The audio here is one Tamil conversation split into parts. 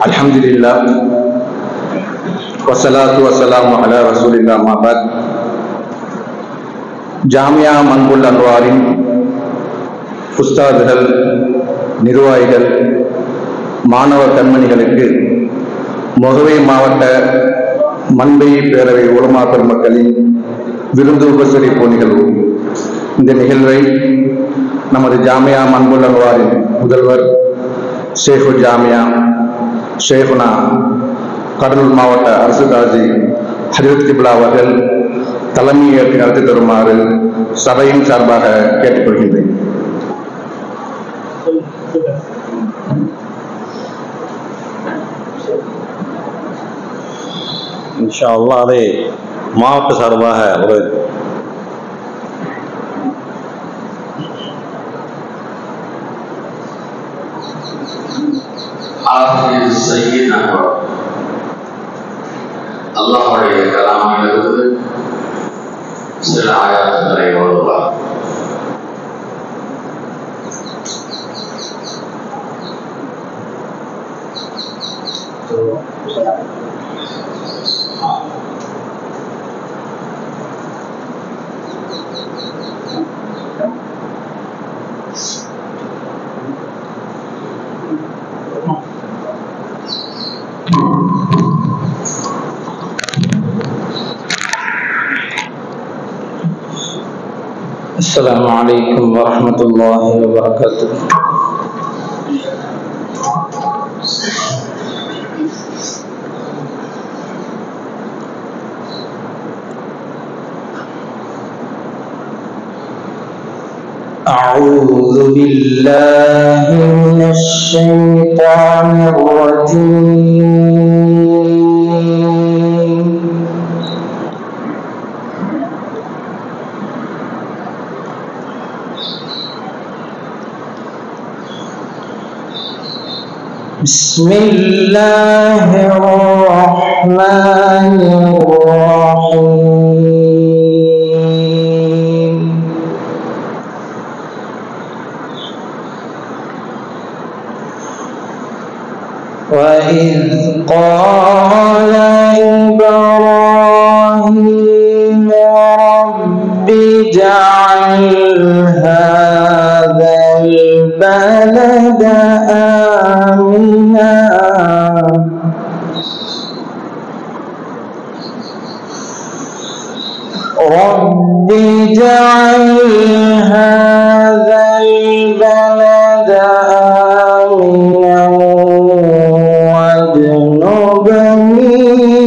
الحمد لله والصلاة والسلام على رسول الله ما بعد ஜாமியா மன்புல் அன்வாரின் உஸ்தாதுகள் நிர்வாகிகள் மாணவ கண்மணிகளுக்கு முகவை மாவட்ட மண்பை பேரவை உலமா பெருமக்களின் விருந்து உபசரிப்பு நிகழ்வு இந்த நிகழ்வை நமது ஜாமியா மன்புல் அன்வாரின் முதல்வர் ஷேஃபு ஜாமியா ஷேஃபுனா கடலூர் மாவட்ட அரசு காஜி ஹரிவத் கிப்லா அவர்கள் தலைமை ஏற்று நடத்தி தருமாறு சபையின் சார்பாக கேட்டுக்கொள்கின்றேன் இன்ஷா அல்லாஹ் அதை மாவட்ட சார்பாக ஒரு ஆசிரியர் சையீத் அன்வர் அல்லாஹுடைய கலாமிலிருந்து சில ஆயாத்துக்களை ஓதுவார் السلام عليكم ورحمة الله وبركاته أعوذ بالله من الشيطان الرجيم بسم الله الرحمن الرحيم وإذ قال إبراهيم رب اجعل هذا البلد آمنا رب اجعل هذا البلد آمنا واجنبني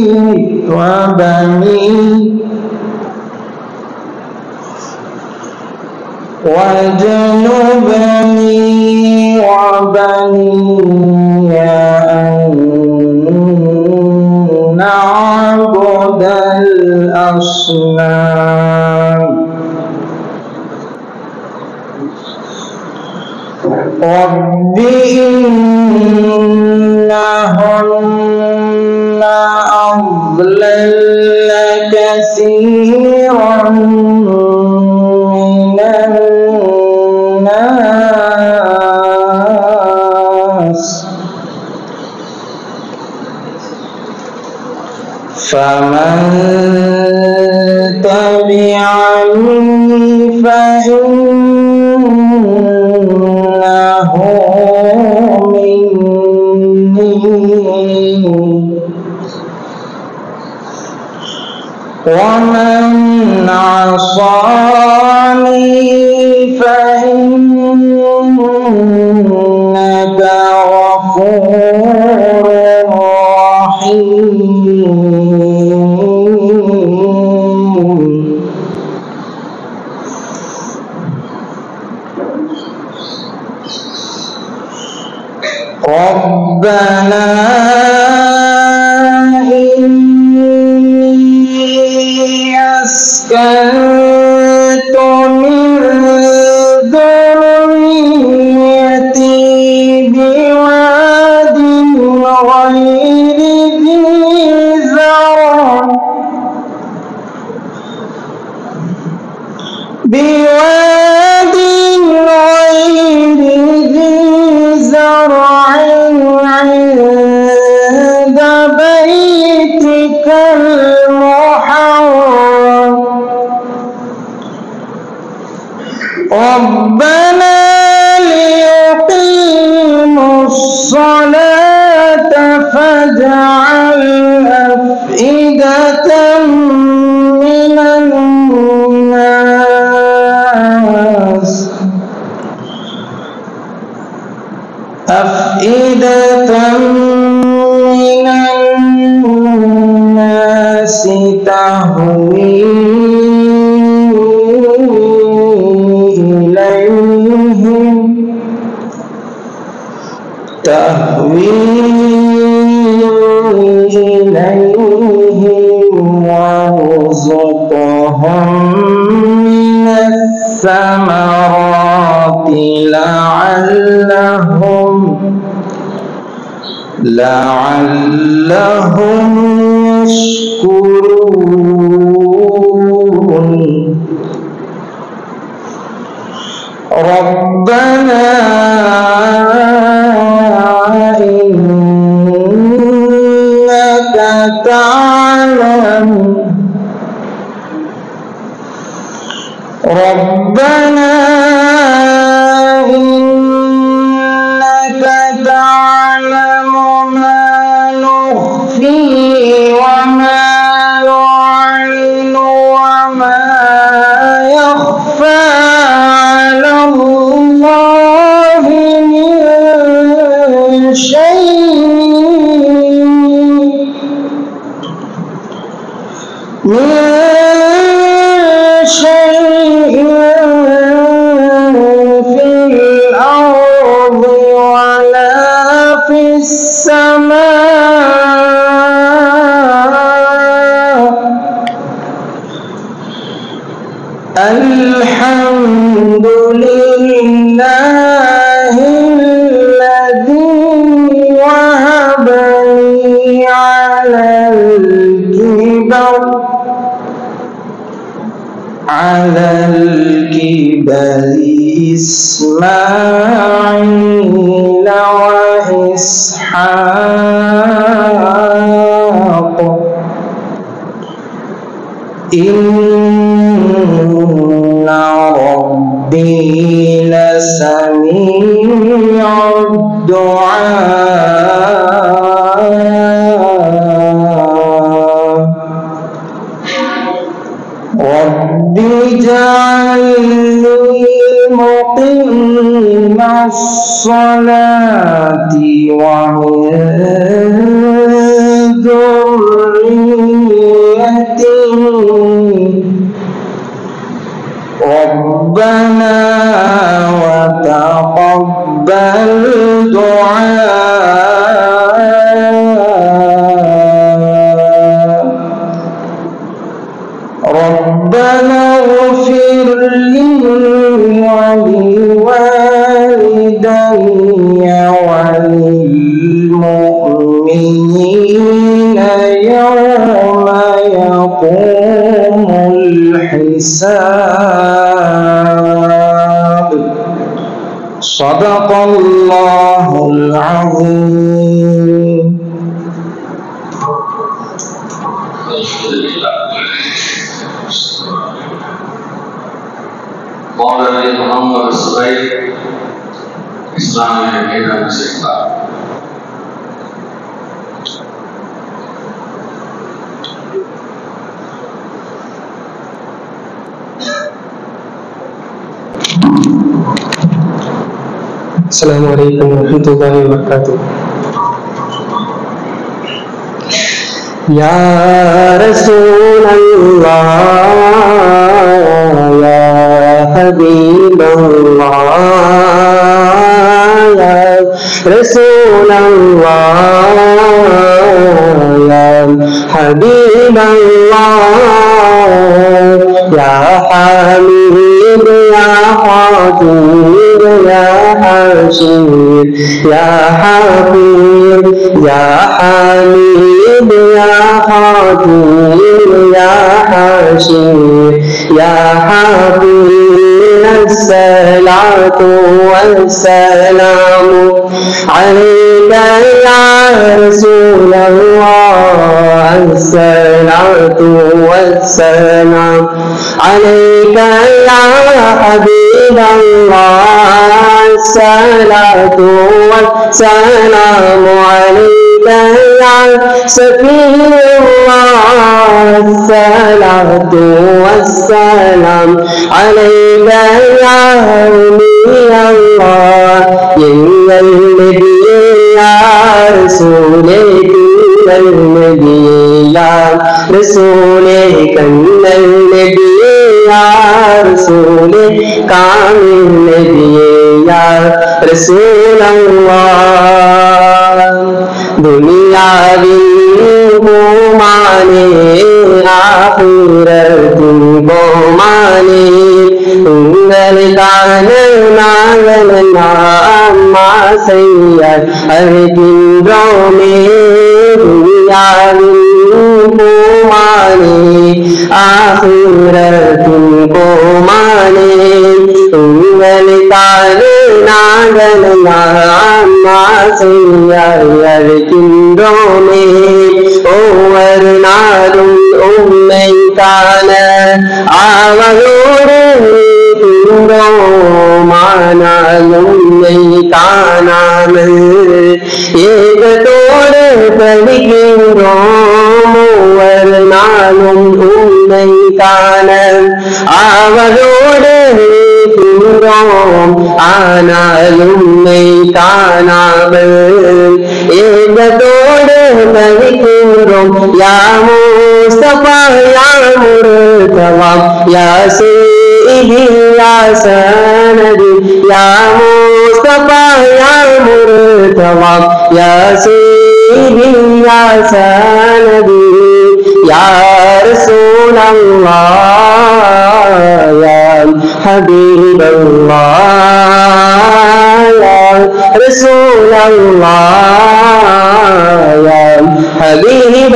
وبني واجنبني وبني أن نعبد الأصنام رب إنهن أضلل كثيرا من الناس فمن تبعني فإنه مني ومن عصاني فإنك غفور رحيم ربنا إني أسكنت من ذريتي بواد غير ذي زرع بواد غير ذي زرع عند ربنا ليقيموا الصلاة فاجعل أفئدة من الناس أفئدة من الناس تهوي إليهم تهوي إليهم وارزقهم من الثمرات لعلهم لعلهم يشكرون ربنا إنك تعلم ربنا إنك تعلم ما نخفي وما نعلن وما يخفى على الله من شيء من شيء في الأرض ولا في السماء الحمد لله الذي وهب لي على الكبر على الكبر إسماعيل وإسحاق إن ربي لسميع الدعاء رب اجعلني مقيم الصلاة ومن ذريتي ربنا وتقبل دعاء ربنا اغفر لي ولوالدي وللمؤمنين يوم يقوم الحساب صدق الله العظيم قال لي محمد الصغير إسلامي ميدان سيكتا السلام عليكم ورحمة الله وبركاته يا رسول الله يا حبيب الله يا رسول الله يا حبيب الله يا حميد يا خطير يا حشير يا حفيظ يا حميد يا خطير يا حشير يا حفيظ الصلاة والسلام عليك يا رسول الله الصلاة والسلام عليك يا حبيب الله الصلاة والسلام عليك يا سفي الله الصلاة والسلام عليك يا ولي الله எங்கள் நபியே யார் சூலே திங்கள் நபியே யார் ரசூலே கண்ணல் நபியே யார் சூலே காமில் நபியே யார் ரசூலல்லாஹ் துனியாவில் கோமானே ஆபிரத்தின் கோமானே உங்களுக்கான நாங்கள் நாம் ஆசையால் அழுகின்றோமே துனியாவில் கோமானே ஆபிரத்தின் கோமானே உங்களுக்கான நாங்கள் நாம் ஆசையால் அழுகின்றோமே ஒவ்வொரு நாளும் உண்மை காண அவளோடு இருந்தோமானால் உண்மை காணாமல் ஏகத்தோடு படிக்கின்றோம் ஒவ்வொரு நாளும் உண்மை காண அவளோடு இருக்கின்றோம் ஆனால் உண்மை காணாமல் ஏகத்தோடு படிக்கின்றோம் யாமோ சபா யாமுரு தவாம் யாசி يا سندي يا مصطفى يا مرتضى يا سيدي يا سندي يا رسول الله يا حبيب الله يا رسول الله يا حبيب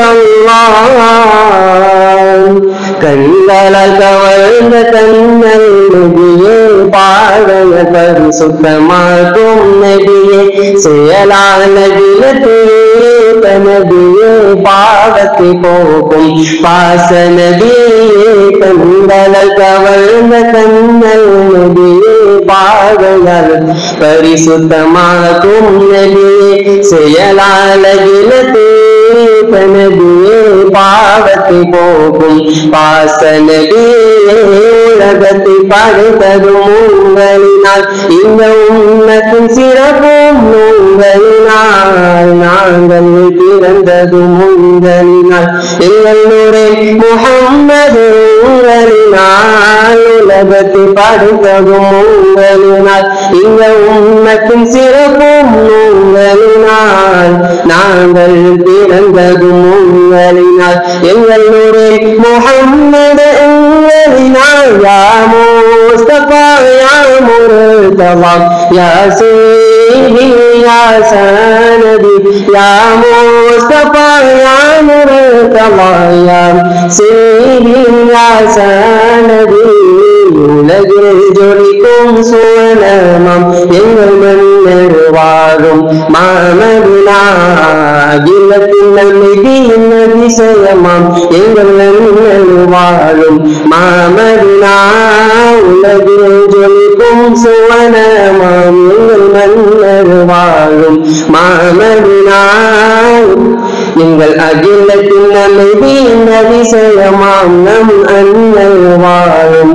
الله கண்களால் கவர்ந்த கண்ணல் நபியே பாடல பரிசுத்தமாக்கும் நபியே செயலான தினத்திலே நபியே பாவத்தை போக்கும் பாச நபியே கண்களால் கவர்ந்த கண்ணல் நபியே பாடலால் பரிசுத்தமாக்கும் நபியே செயலான தினத்திலே நபியே பாவத்தை போக்கும் பாசனடியே உலகத்தை படைத்ததும் உங்களினால் இந்த உன்னத்தின் சிறப்பும் உங்களினால் நாங்கள் பிறந்ததும் உங்களினால் எங்கள் நுரை முகம்மது உங்களினால் உலகத்தை படைத்ததும் உங்களினால் இந்த உன்னத்தின் சிறப்பும் உங்களினால் நாங்கள் பிறந்ததும் உங்களினால் எங்கள் நுரை முகம்மது உங்களினால் யா முஸ்தபா யா முர்தவா யா சீதி யா சனதி யா முஸ்தபா யா முர்தவா யா சீதி யா சனதி உலகில் ஜொலிக்கும் சுவனமாம் எங்கள் மன்னர் வாழும் மாமதுனா அகிலத்தின் நன்மையின் அதிசயமாம் எங்கள் மன்னர் வாழும் மாமதுனா உலகில் ஜொலிக்கும் சுவனமாம் எங்கள் மன்னர் வாழும் மாமதுனா எங்கள் அகிலத்தின் அமைதியின் அதிசயமாம் நம் அண்ணல் வாழும்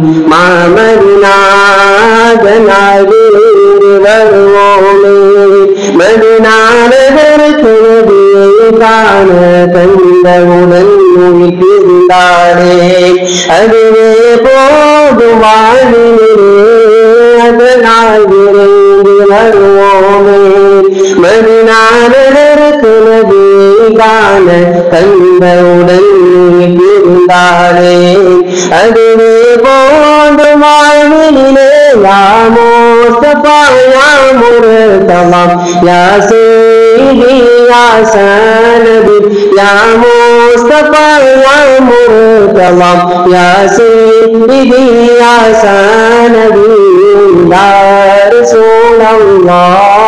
மாமதிநாதனாகி வருவோமே மதிநாதற்கு காண கண்டவுடன் நுழைத்திருந்தாரே அதுவே போதும் வாழ்விலே அதனால் விரைந்து வருவோமே மதிநாதற்கு காண கண்டவுடன் இருந்தாரே அதுவே போன்று வாழ்விலே யாமோ சபாயாமுரதமாம் யா சீதி யா சனதி யா முஸ்தபா யா முர்தமாம் யா சீதி யா சனதி யா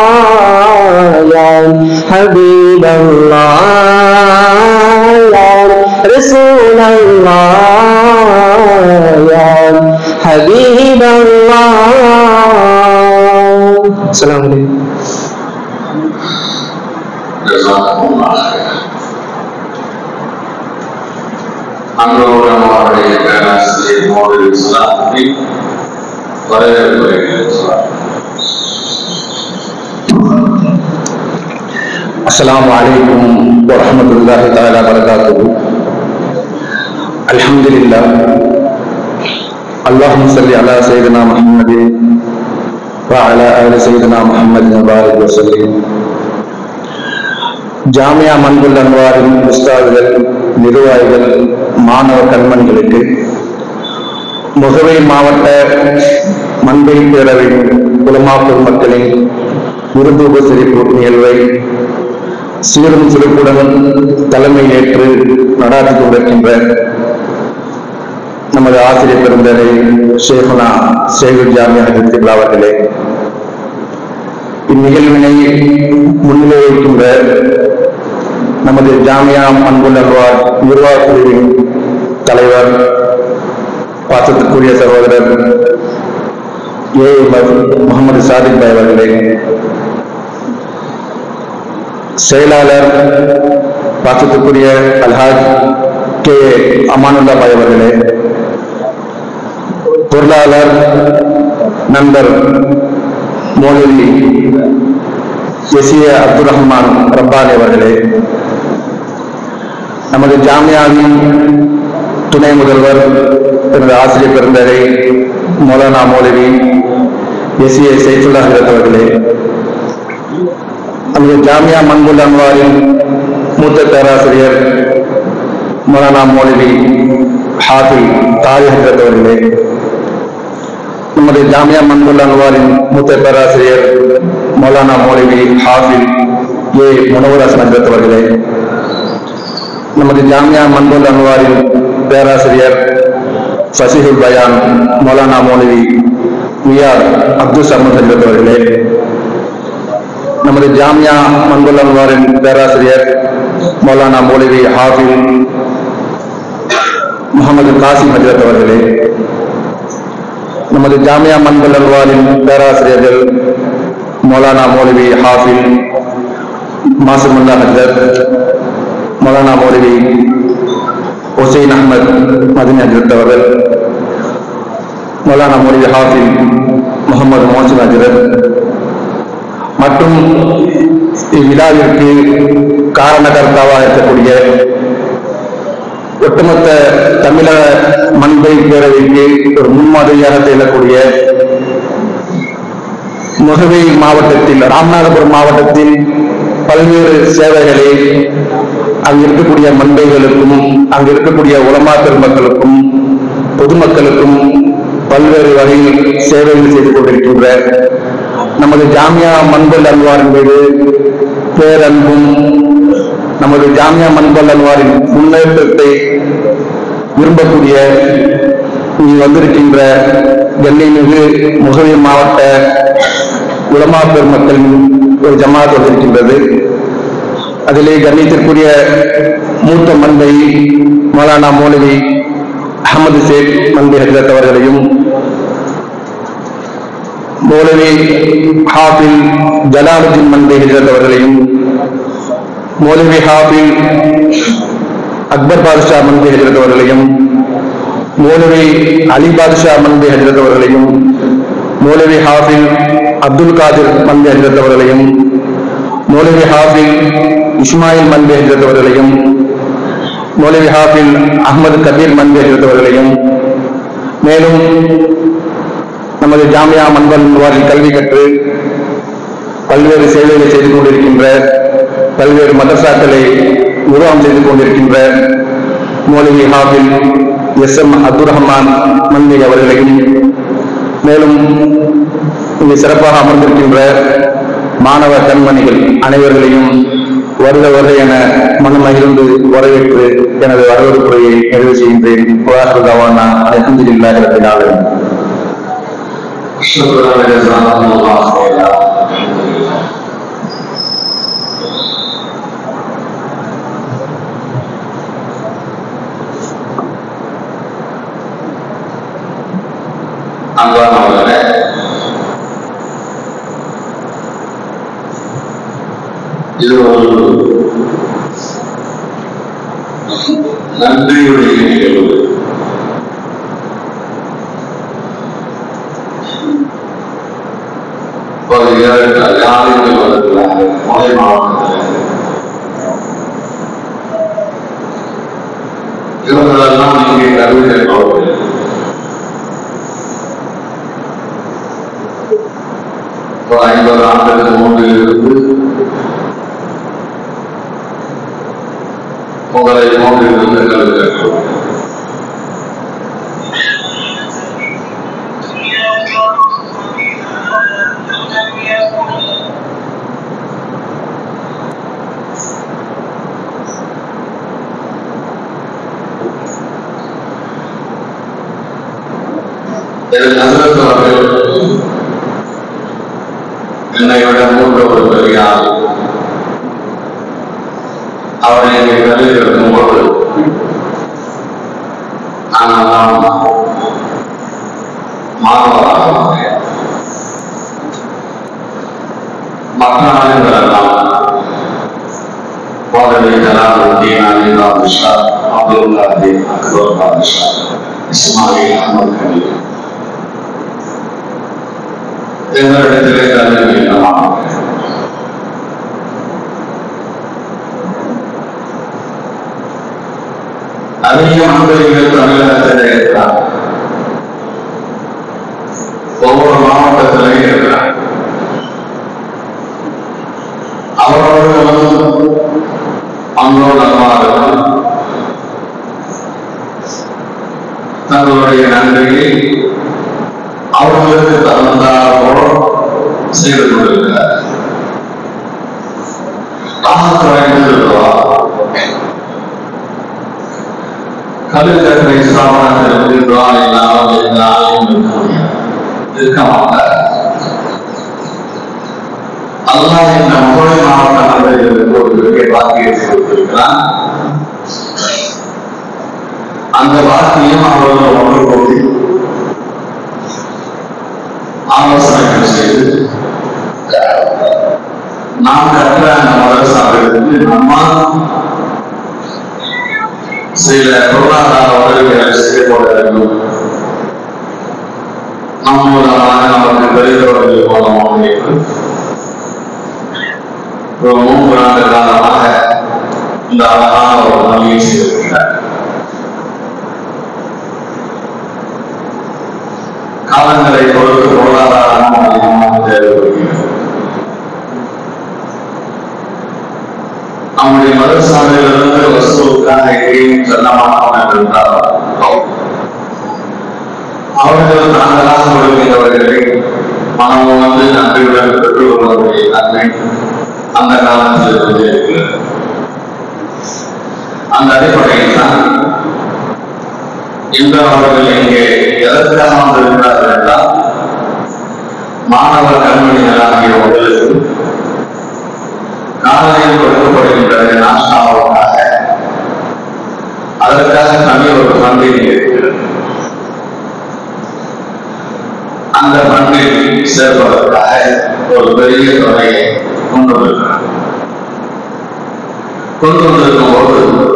ரசூலல்லாஹ் யா ஹபீபல்லாஹ் யா رسول الله يا حبيب الله السلام عليكم ஜஸாக்குமுல்லாஹ் ஹைரன். அன்றோடு நம்மளுடைய பேராசிரியர் மோடி சலாத்தி வரவேற்புரை சொல்லார் السلام عليكم ورحمة الله تعالى وبركاته الحمد لله اللهم صل على سيدنا محمد وعلى آل سيدنا محمد وبارك وسلم ஜாமியா மன்புல் அன்வாரின் உஸ்தாதுகள் நிர்வாகிகள் மாணவ கண்மணிகளுக்கு முகவை மாவட்ட மண்பை பேரவை உலமா பொதுமக்களின் விருது உபசரிப்பு நிகழ்வை சீரும் சிறப்புடன் தலைமை ஏற்று நடாத்தி கொண்டிருக்கின்ற நமது ஆசிரியர் பெருந்தரை ஷேகுனா சேகுர் ஜாமியா ஹஜரத்துல்லா அவர்களே இந்நிகழ்வினை முன்னிலை வைக்கின்ற நமது ஜாமியா அன்புல் அல்வார் நிர்வாக குழுவின் தலைவர் பாசத்துக்குரிய சகோதரர் ஏ முகமது சாதிக் பாய் அவர்களே செயலாளர் பாசத்துக்குரிய அல்ஹாஜ் கே அமானுல்லா பாய் அவர்களே பொருளாளர் நண்பர் மோலி எசிய அப்துல் ரஹ்மான் ரப்பானி அவர்களே நமது ஜாமியாவின் துணை முதல்வர் எனது ஆசிரியர் பெருந்தரை மௌலானா மௌலவி எசிய சைஃபுல்லா ஹிரத் அவர்களே நமது ஜாமியா மன்புல் அன்வாரின் மூத்த பேராசிரியர் மௌலானா மௌலவி ஹாஃபி தாரி ஹிரத் அவர்களே நமது ஜாமியா மன்புல் அன்வாரின் மூத்த பேராசிரியர் மௌலானா மௌலவி ஹாஃபில் ஏ முனவர் ஹசன் ஹஜரத் அவர்களே நமது ஜாமியா மன்புல் அன்வாரின் பேராசிரியர் ஃபசிஹுல் பயான் மௌலானா மௌலவி விஆர் அப்துல் சமத் ஹஜரத் அவர்களே நமது ஜாமியா மன்புல் அன்வாரின் பேராசிரியர் மௌலானா மௌலவி ஹாஃபில் முகமது காசிம் ஹஜரத் அவர்களே நமது ஜாமியா மன்புல் அல்வாரின் பேராசிரியர்கள் மௌலானா மௌலவி ஹாஃபில் மாசுமுல்லா ஹஜரத் மௌலானா மௌலவி ஹுசைன் அஹ்மத் மதினி ஹஜரத் அவர்கள் மௌலானா மௌலவி ஹாஃபில் முகமது மோசின் ஹஜரத் மற்றும் இவ்விழாவிற்கு காரணகர்த்தாவாக இருக்கக்கூடிய ஒட்டுமொத்த தமிழக மண்பை பேரவைக்கு ஒரு முன்மாதிரியாக திகழக்கூடிய முகவை மாவட்டத்தில் ராமநாதபுரம் மாவட்டத்தில் பல்வேறு சேவைகளை அங்கு இருக்கக்கூடிய மண்பைகளுக்கும் அங்கு இருக்கக்கூடிய உலமா பெருமக்களுக்கும் பொதுமக்களுக்கும் பல்வேறு வகையில் சேவைகள் செய்து கொண்டிருக்கின்ற நமது ஜாமியா மண்பல் அல்வாரின் மீது பேரன்பும் நமது ஜாமியா மண்பல் அல்வாரின் முன்னேற்றத்தை விரும்பக்கூடிய இங்கு வந்திருக்கின்ற கண்ணிமிகு முகவி மாவட்ட உலமா பெருமக்களின் ஒரு ஜமாத் வந்திருக்கின்றது அதிலே கண்ணியத்திற்குரிய மூத்த மந்தை மௌலானா மௌலவி அகமது சேக் மந்தை ஹஜரத் அவர்களையும் மௌலவி ஹாஃபில் ஜலாலுddin மந்தை ஹஜரத் அவர்களையும் மௌலவி ஹாஃபில் அக்பர் பாதுஷா மந்தி ஹஜரத் அவர்களையும் மௌலவி அலி பாதுஷா மந்தி ஹஜரத் அவர்களையும் மௌலவி ஹாஃபில் அப்துல் காதிர் மந்தி ஹஜரத் அவர்களையும் மௌலவி ஹாஃபில் இஸ்மாயில் மந்தி ஹஜரத் அவர்களையும் மௌலவி ஹாஃபில் அஹ்மது கபீர் மந்தி ஹஜரத் அவர்களையும் மேலும் நமது ஜாமியா மன்பல் வாரில் கல்வி கற்று பல்வேறு சேவைகளை செய்து கொண்டிருக்கின்ற பல்வேறு மதரசாக்களை உருவம் செய்து கொண்டிருக்கின்ற மௌலவி ஹாஃபில் எஸ் எம் அப்துல் ரஹ்மான் மந்தி அவர்களையும் மேலும் இங்கு சிறப்பாக அமர்ந்திருக்கின்ற மாணவ கண்மணிகள் அனைவர்களையும் வருக வருக என மனமகிழ்ந்து வரவேற்று எனது வரவேற்புரையை நிறைவு செய்கின்றேன் வாசுதவானா அலமதுல்லாஹி ரபில் ஆலமீன் شكرا جزاكم الله خيرا அன்பானவர்களே இது ஒரு நன்றியுடைய நிகழ்வு ஒரு ஏழு யாருக்கு வருகிறாங்க மலை மாவட்டத்தில் இவர்களெல்லாம் இங்கே கல்வி கற்பவர்கள் ஒரு ஐம்பது ஆண்டுகளுக்கு முன்பில் இருந்து உங்களை போன்றிருந்து கல்வி கற்பவர்கள் எனக்கு நகரத்து அவர்கள் என்னை விட மூத்த ஒரு பெரிய ஆள் அவரை இங்கே கல்வி இருக்கும்போது நாங்கெல்லாம் மாணவராக இருந்தேன். மற்ற ஆளுங்களெல்லாம் மௌலவி ஜலாலுத்தீன் அலி பாதுஷா அப்துல் காதீர் அக்பர் பாதுஷா இஸ்மாயில் அஹமது கலீல் எங்களிடத்திலே கல்வி இல்லமானவர்கள் அதிக மந்திரிகள் தமிழகத்திலே இருக்கிறார் ஒவ்வொரு மாவட்டத்திலையும் இருக்கிறார் அவர்களும் அங்கோடமாறும் தங்களுடைய நன்றியை அவர்களுக்கு தகுந்தாற்போல் செய்து கொண்டிருக்கிறார் ஆக குறைந்திருக்கிறோம் கல்வி கற்றை ஸ்தாபனத்திற்கு துவா இல்லாமல் எந்த ஆலயம் இருக்க முடியாது இருக்க மாட்டார் அல்லாஹ் இந்த மதுரை மாவட்ட நகரிலிருந்து ஒரு பெரிய வாக்கியத்தை கொடுத்திருக்கிறான் அந்த வாக்கியம் அவர்கள் ஒன்று கூடி ஆலோசனைகள் செய்து நாம் கற்ற அந்த மதரசாவிற்கு நம்மால் சில பொருளாதார உதவிகளை செய்து கொள்ள வேண்டும் நம் மூலமாக நமக்கு பெரியவர்கள் மூலமாக என்று ஒரு மூன்று ஆண்டு காலமாக இந்த அழகான ஒரு பணியை செய்திருக்கிறார் காலங்களை பொறுத்து பொருளாதாரமும் அதிகமாக தேவைப்படுகிறது நம்முடைய மதசாலையிலிருந்து வசூலுக்காக எங்கேயும் செல்ல மாட்டோம் என்றிருந்தால் அவர்கள் நாங்களாக கொடுக்கிறவர்களை மனம் வந்து நன்றியுடன் பெற்றுக்கொள்ளக்கூடிய தன்மை அந்த காலத்தில் இருந்து இருக்கிறது அந்த அடிப்படையில் தான் இன்று அவர்கள் இங்கே எதற்காக வந்திருக்கிறார்கள் என்றால் மாணவர் கண்மணிகளாகிய உங்களுக்கு காலையில் கொடுக்கப்படுகின்ற நாஷ்டாவுக்காக அதற்காக தனி ஒரு பண்டிகை இருக்கிறது அந்த பண்டிகை சேர்ப்பதற்காக ஒரு பெரிய தொகையை கொண்டு வந்திருக்கிறார் கொண்டு வந்திருக்கும் போது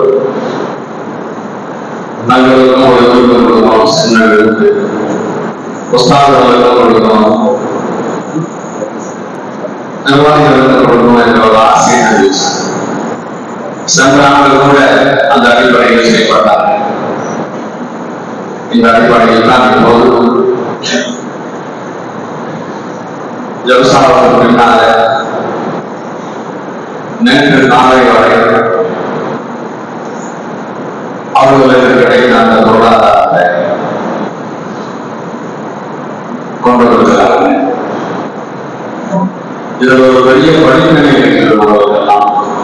நல்லவருக்கும் ஒரு விருப்பம் கொடுக்கணும் சின்னங்களுக்கு புஸ்தாகங்களுக்கும் கொடுக்கணும் நிர்வாகிகளுக்கு கொடுக்கணும் என்ற ஒரு ஆசையை இருந்துச்சு சென்ற ஆண்டு கூட அந்த அடிப்படையில் செய்யப்பட்டாங்க இந்த அடிப்படையில் தான் இப்போது ஜெருசாலத்துக்கு பின்னால நேற்று நாளை வரை அவர்களுக்கு கிடைத்த அந்த பொருளாதாரத்தை கொண்டு வருகிறார்கள் இதில் ஒரு பெரிய படிப்பினை இருக்கிறவர்களெல்லாம்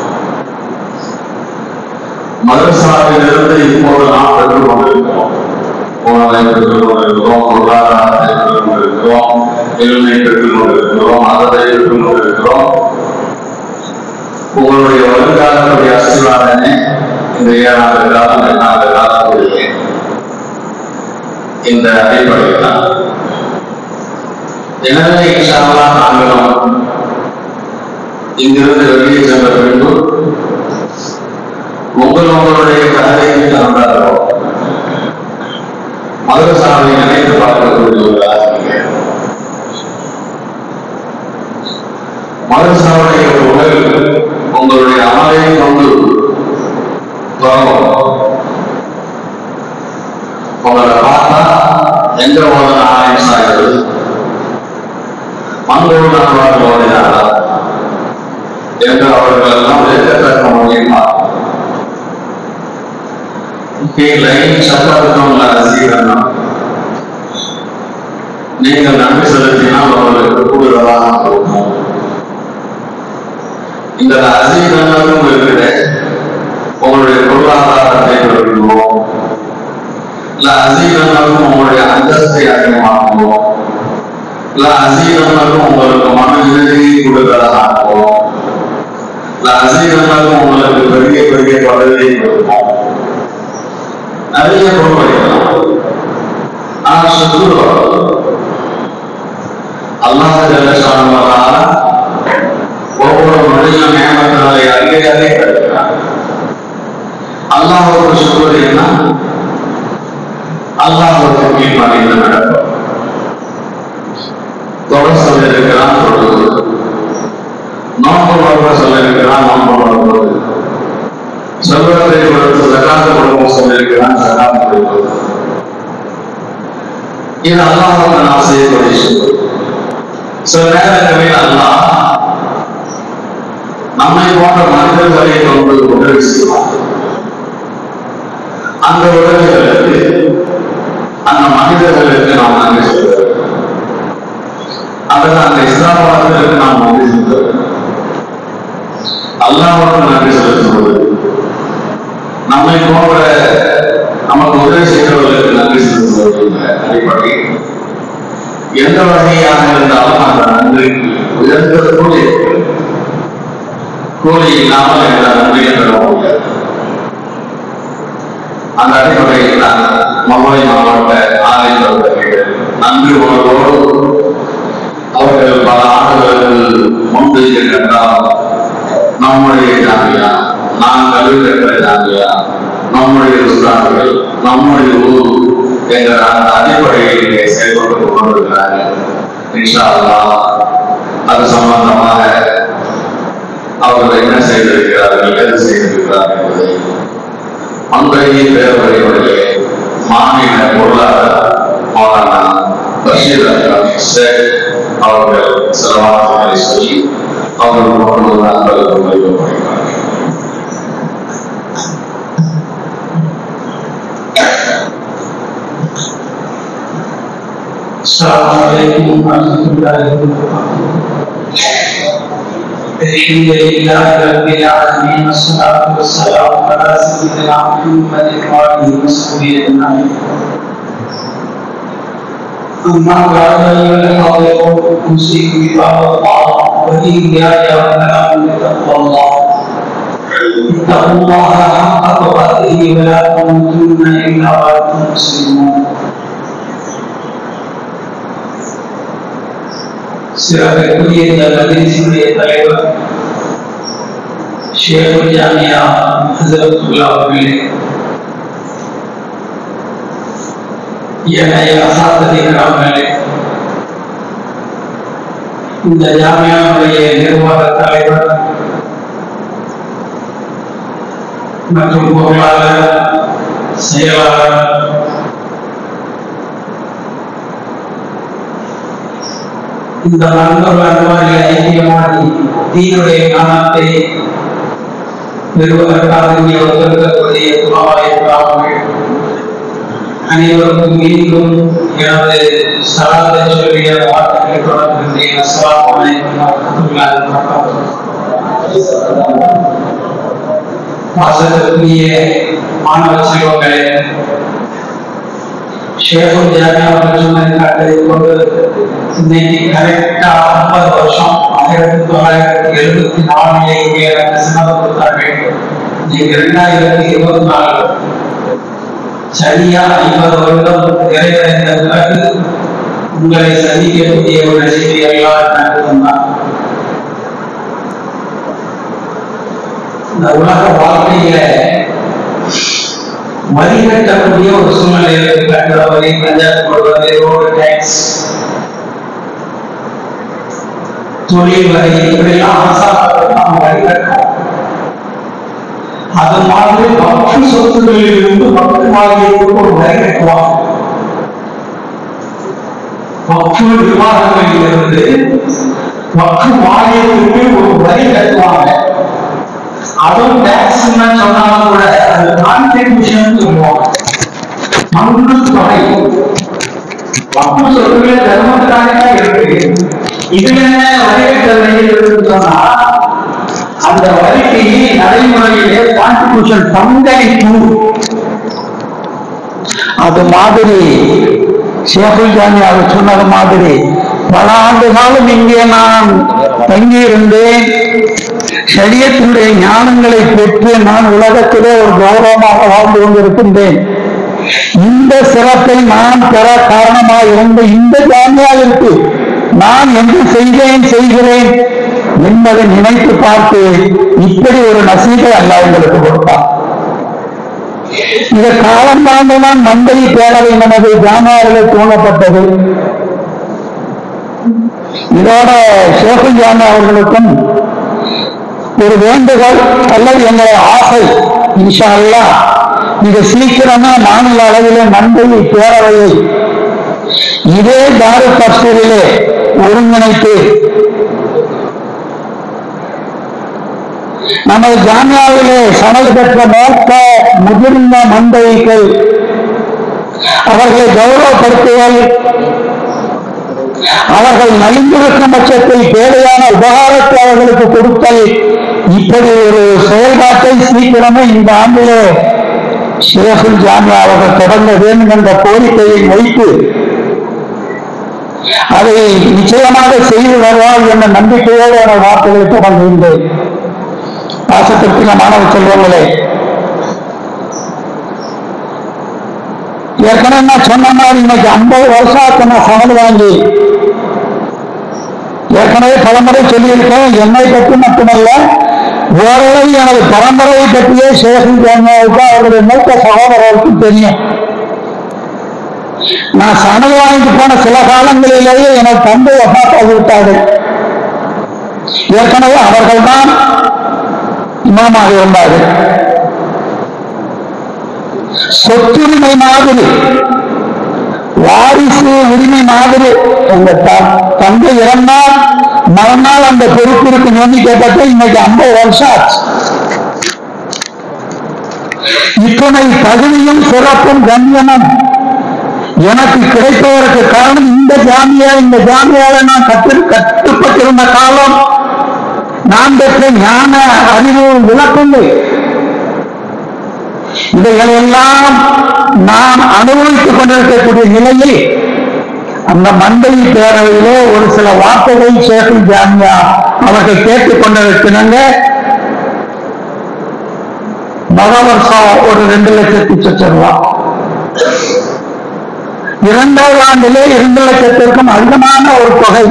மதரசாவிலிருந்து இப்போது நாம் பெற்றுக் கொண்டிருக்கிறோம் உணவை பெற்றுக் கொண்டிருக்கிறோம் பொருளாதாரத்தை பெற்றுக் கொண்டிருக்கிறோம் எளிமை பெற்றுக் கொண்டிருக்கிறோம் மதத்தை பெற்றுக் கொண்டிருக்கிறோம் உங்களுடைய வருங்காலத்துடைய அசிவாதனை இந்த ஏழாண்டு காலம் எட்டாண்டு காலத்துடைய இந்த அடிப்படையில் தான் எனவே இன்ஷால்லா நாங்களும் இங்கிருந்து வெளியே சென்ற பின்பு உங்கள் உங்களுடைய கதையை தந்தாரோ மதுரசாமி நினைத்து பார்க்கக்கூடிய ஒரு ஆசிரியர் மதுரசாமியுடைய உடல் உங்களுடைய அமலை கொண்டு தொடங்கும் உங்களை பார்த்தா எந்த ஓதன ஆலயம் சாகிறது மங்களூர் நண்பர்கள் ஓடினாரா என்று அவர்கள் எல்லாம் ஏற்கத்தக்க முடியுமா கீழே சட்டத்துக்கும் சீரணம் நீங்கள் நன்றி செலுத்தினால் அவர்களுக்கு கூடுதலாக கொடுக்கும் இந்த அசீதங்களும் இருக்கிற உங்களுடைய பொருளாதாரத்தை பெருக்குமோ இல்ல அசீதங்களும் உங்களுடைய அந்தஸ்தை அதிகமாக்குமோ இல்ல அசீதங்களும் உங்களுக்கு மன நிலையை கொடுக்கிறதாக்குமோ இல்ல அசீதங்களும் உங்களுக்கு பெரிய பெரிய பதவியை கொடுக்கும் நிறைய பொருள் வைக்கலாம் ஆனா சுற்றுலா அல்லாஹ் ஜல்லஷானுவதால ஒவ்வொரு மனிதனும் நேமத்தினாலே அறிய அறிய கிடைக்கிறார் அல்லாஹோட சுற்றுலா என்ன அல்லாஹோட கீழ்ப்பணிந்து நடக்கும் தொலை சொல்லியிருக்கிறான் தொழுவது நோன்பு வளர்ப்பு சொல்லியிருக்கிறான் நோன்பு வளர்ப்பது செல்வத்தை கொடுத்து ஜகாத்து கொடுக்கும் சொல்லியிருக்கிறான் ஜகாத்து கொடுப்பது இது அல்லாஹோட நாம் செய்யக்கூடிய சுற்று சில நேரங்களில் அல்லாஹ் நம்மை போன்ற மனிதர்களை கொண்டு உதவி செய்வார் அந்த உதவிகளுக்கு அந்த மனிதர்களுக்கு நாம் நன்றி சொல்ல வேண்டும் அல்லது அந்த இஸ்லாமத்திற்கு நாம் நன்றி சொல்ல வேண்டும் அல்லாஹ்வுக்கு நன்றி செலுத்துவது நம்மை போன்ற நமக்கு உதவி செய்தவர்களுக்கு நன்றி செலுத்துவது என்ற அடிப்படையில் எந்த வகையாக இருந்தாலும் அந்த நன்றிக்கு உயர்ந்த கூலி இருக்கிறது. கூலி இல்லாமல் எந்த நன்றியை பெற முடியாது அந்த அடிப்படையில் நான் மதுரை மாவட்ட ஆலயத்தில் நன்றி உணர்வோடு அவர்கள் பல ஆண்டுகளுக்கு முன்பு கண்டால் நம்முடைய ஜாமியா நான் கல்வி கற்ற ஜாமியா நம்முடைய உஸ்தாதுகள் நம்முடைய ஊர் என்கிற அந்த அடிப்படையில் இங்கே செயல்பட்டு கொண்டிருக்கிறார்கள் இன்ஷா அல்லாஹ் அது சம்பந்தமாக அவர்கள் என்ன செய்திருக்கிறார்கள் எது செய்திருக்கிறார்கள் என்பதை மந்தையை பேரவையுடைய மாநில பொருளாளர் மௌலானா பஷீர் அஹ்மத் ஷேக் அவர்கள் சில வார்த்தைகளை சொல்லி அவர்கள் கொண்டு நண்பர்கள் அறிவிக்கப்படுகிறார்கள் السلام عليكم ورحمة الله وبركاته الحمد لله رب العالمين والصلاة والسلام على سيدنا محمد وآله وصحبه أجمعين أما بعد أيها الحاضرون أوصيكم بتقوى الله وإياي وأنا بتقوى الله اتقوا الله حق تقاته ولا تموتن إلا وأنتم مسلمون சிறப்பிற்குரிய இந்த மகிழ்ச்சியுடைய தலைவர் ஷேக் ஜாமியா ஹசரத்துல்லா அவர்களே ஏனைய அசாத்திரிக்கிறார்களே இந்த ஜாமியாவுடைய நிர்வாக தலைவர் மற்றும் பொருளாளர் செயலாளர் இந்த நண்பர்கள் அன்பர்கள் ஐக்கியமாடி தீனுடைய ஞானத்தை பெறுவதற்காக இங்கே வந்திருக்கக்கூடிய துணாவாயிருக்கிறார்கள் அனைவருக்கும் மீண்டும் எனது சலாத்தை சொல்லிய வார்த்தைகளை தொடர்கின்றேன் அஸ்ஸலாமு அலைக்கும் வரஹ்மத்துல்லாஹி வபரகாத்துஹு வாசத்திற்குரிய மாணவ செல்வங்களே ஷேகுல் ஜாமியா அவர்கள் சொன்னதை காட்டதை கொண்டு இன்னைக்கு கரெக்டா ஐம்பது வருஷம் ஆயிரத்தி தொள்ளாயிரத்தி எழுபத்தி நாலுல இங்கே எனக்கு சின்னதை கொடுத்தார்கள் இன்னைக்கு இரண்டாயிரத்தி இருபத்தி நாலு சரியா ஐம்பது வருடம் நிறைவடைந்த பிறகு உங்களை சந்திக்கக்கூடிய ஒரு செய்தியெல்லாம் நடந்ததுதான் இந்த உலக வாழ்க்கையில வரி கட்டக்கூடிய ஒரு சூழ்நிலையில கட்டுற வரி பஞ்சாயத்து போடுவது ரோடு டேக்ஸ் தொழில் வரி இப்படிலாம் அரசாங்கத்துக்கு நாம் வரி கட்டுறோம் அது மாதிரி பக்தி சொத்துகளில் இருந்து பக்தி வாரியத்துக்கு ஒரு வரி கட்டுவாங்க பக்தி விவாதங்களில் இருந்து பக்தி வாரியத்துக்கு ஒரு வரி கட்டுவாங்க அதுவும் டேக்ஸ் சொன்னாலும் கூட அது கான்ட்ரிபியூஷன் சொல்லுவாங்க பங்கு தொகை பங்கு சொத்துக்களே தர்மத்துக்காக தான் இருக்கு இதுல என்ன வரி கட்ட வேண்டியது சொன்னா அந்த வரிக்கு நடைமுறையிலே கான்ட்ரிபியூஷன் பங்களிப்பு அது மாதிரி ஷேகுல் ஜானி அவர் சொன்னது மாதிரி பல ஆண்டு காலம் இங்கே நான் தங்கியிருந்தேன் சரியத்தினுடைய ஞானங்களை பெற்று நான் உலகத்திலே ஒரு கௌரவமாக வாழ்ந்து கொண்டிருக்கின்றேன் இந்த சிறப்பை நான் பெற காரணமாக இருந்த இந்த ஜாமியாவிற்கு நான் என்ன செய்தேன் செய்கிறேன் என்பதை நினைத்து பார்த்து இப்படி ஒரு நசீகை அல்ல உங்களுக்கு கொடுத்தார் இந்த காலம் தாண்டுதான் மந்திரி பேரவை நமது ஜாமியாவிலே தூங்கப்பட்டது இதோட ஷேகுல் ஜாமியா அவர்களுக்கும் ஒரு வேண்டுகோள் அல்லது எங்களுடைய ஆசை இன்ஷா அல்லாஹ் மிக சீக்கிரமா மாநில அளவிலே மந்திரி பேரவையை இதே தாரு கஸ்தூரிலே ஒருங்கிணைத்து நமது ஜாமியாவிலே சனது பெற்ற மோக்க முதிர்ந்த மந்திரிகள் அவர்களை கௌரவப்படுத்துதல் அவர்கள் நலிந்திருக்கும் பட்சத்தில் தேவையான உபகாரத்தை அவர்களுக்கு கொடுத்தல் இப்படி ஒரு செயல்பாட்டை சீக்கிரமே இந்த ஆண்டிலே ஷேகுல் ஜாமியா அவர்கள் தொடங்க வேண்டும் என்ற கோரிக்கையை வைத்து அதை நிச்சயமாக செய்து வருவார் என்ற நம்பிக்கையோடு அவர் வார்த்தைகளை தொடங்குகின்றேன் பாசத்திற்குள்ள மாணவ செல்வங்களே ஏற்கனவே நான் சொன்ன மாதிரி இன்னைக்கு ஐம்பது வருஷம் ஆச்சு நான் சமல் வாங்கி ஏற்கனவே பலமுறை சொல்லியிருக்கேன் என்னை பற்றி மட்டுமல்ல ஓரளவு எனது பரம்பரையை பற்றியே சேகன் ஜாமியாவுக்கு அவருடைய மூத்த சகோதரருக்கும் தெரியும் நான் சணல் வாங்கிட்டு போன சில காலங்களிலேயே எனது தந்தை வபாத்தாகி விட்டார்கள் ஏற்கனவே அவர்கள்தான் இமாமாக இருந்தார்கள் சொத்துரிமை மாதிரி வாரிசு உரிமை மாதிரி உங்க த- தந்தை இறந்தால் மறுநாள் அந்த பொறுப்பு இருக்கு எண்ணிக்கப்பட்டு இன்னைக்கு ஐம்பது வருஷம் ஆச்சு இத்தனை தகுதியும் சிறப்பும் கண்ணியமும் எனக்கு கிடைப்பதற்கு காரணம் இந்த ஜாமியா இந்த ஜாமியாவை நான் கற்று கட்டுப்பட்டிருந்த காலம் நான் பெற்ற ஞான அறிவு விளக்கங்கள் இவைகளை எல்லாம் நாம் அனுபவித்துக் கொண்டிருக்கக்கூடிய நிலையில் அந்த மண்டலி பேரவையிலே ஒரு சில வார்த்தைகள் சேகல் ஜாமியா அவர்கள் கேட்டுக் கொண்டிருக்கிறாங்க மக வருஷம் ஒரு ரெண்டு லட்சத்தி சொச்சம் ரூபா இரண்டாவது ஆண்டிலே இரண்டு லட்சத்திற்கும் அதிகமான ஒரு தொகை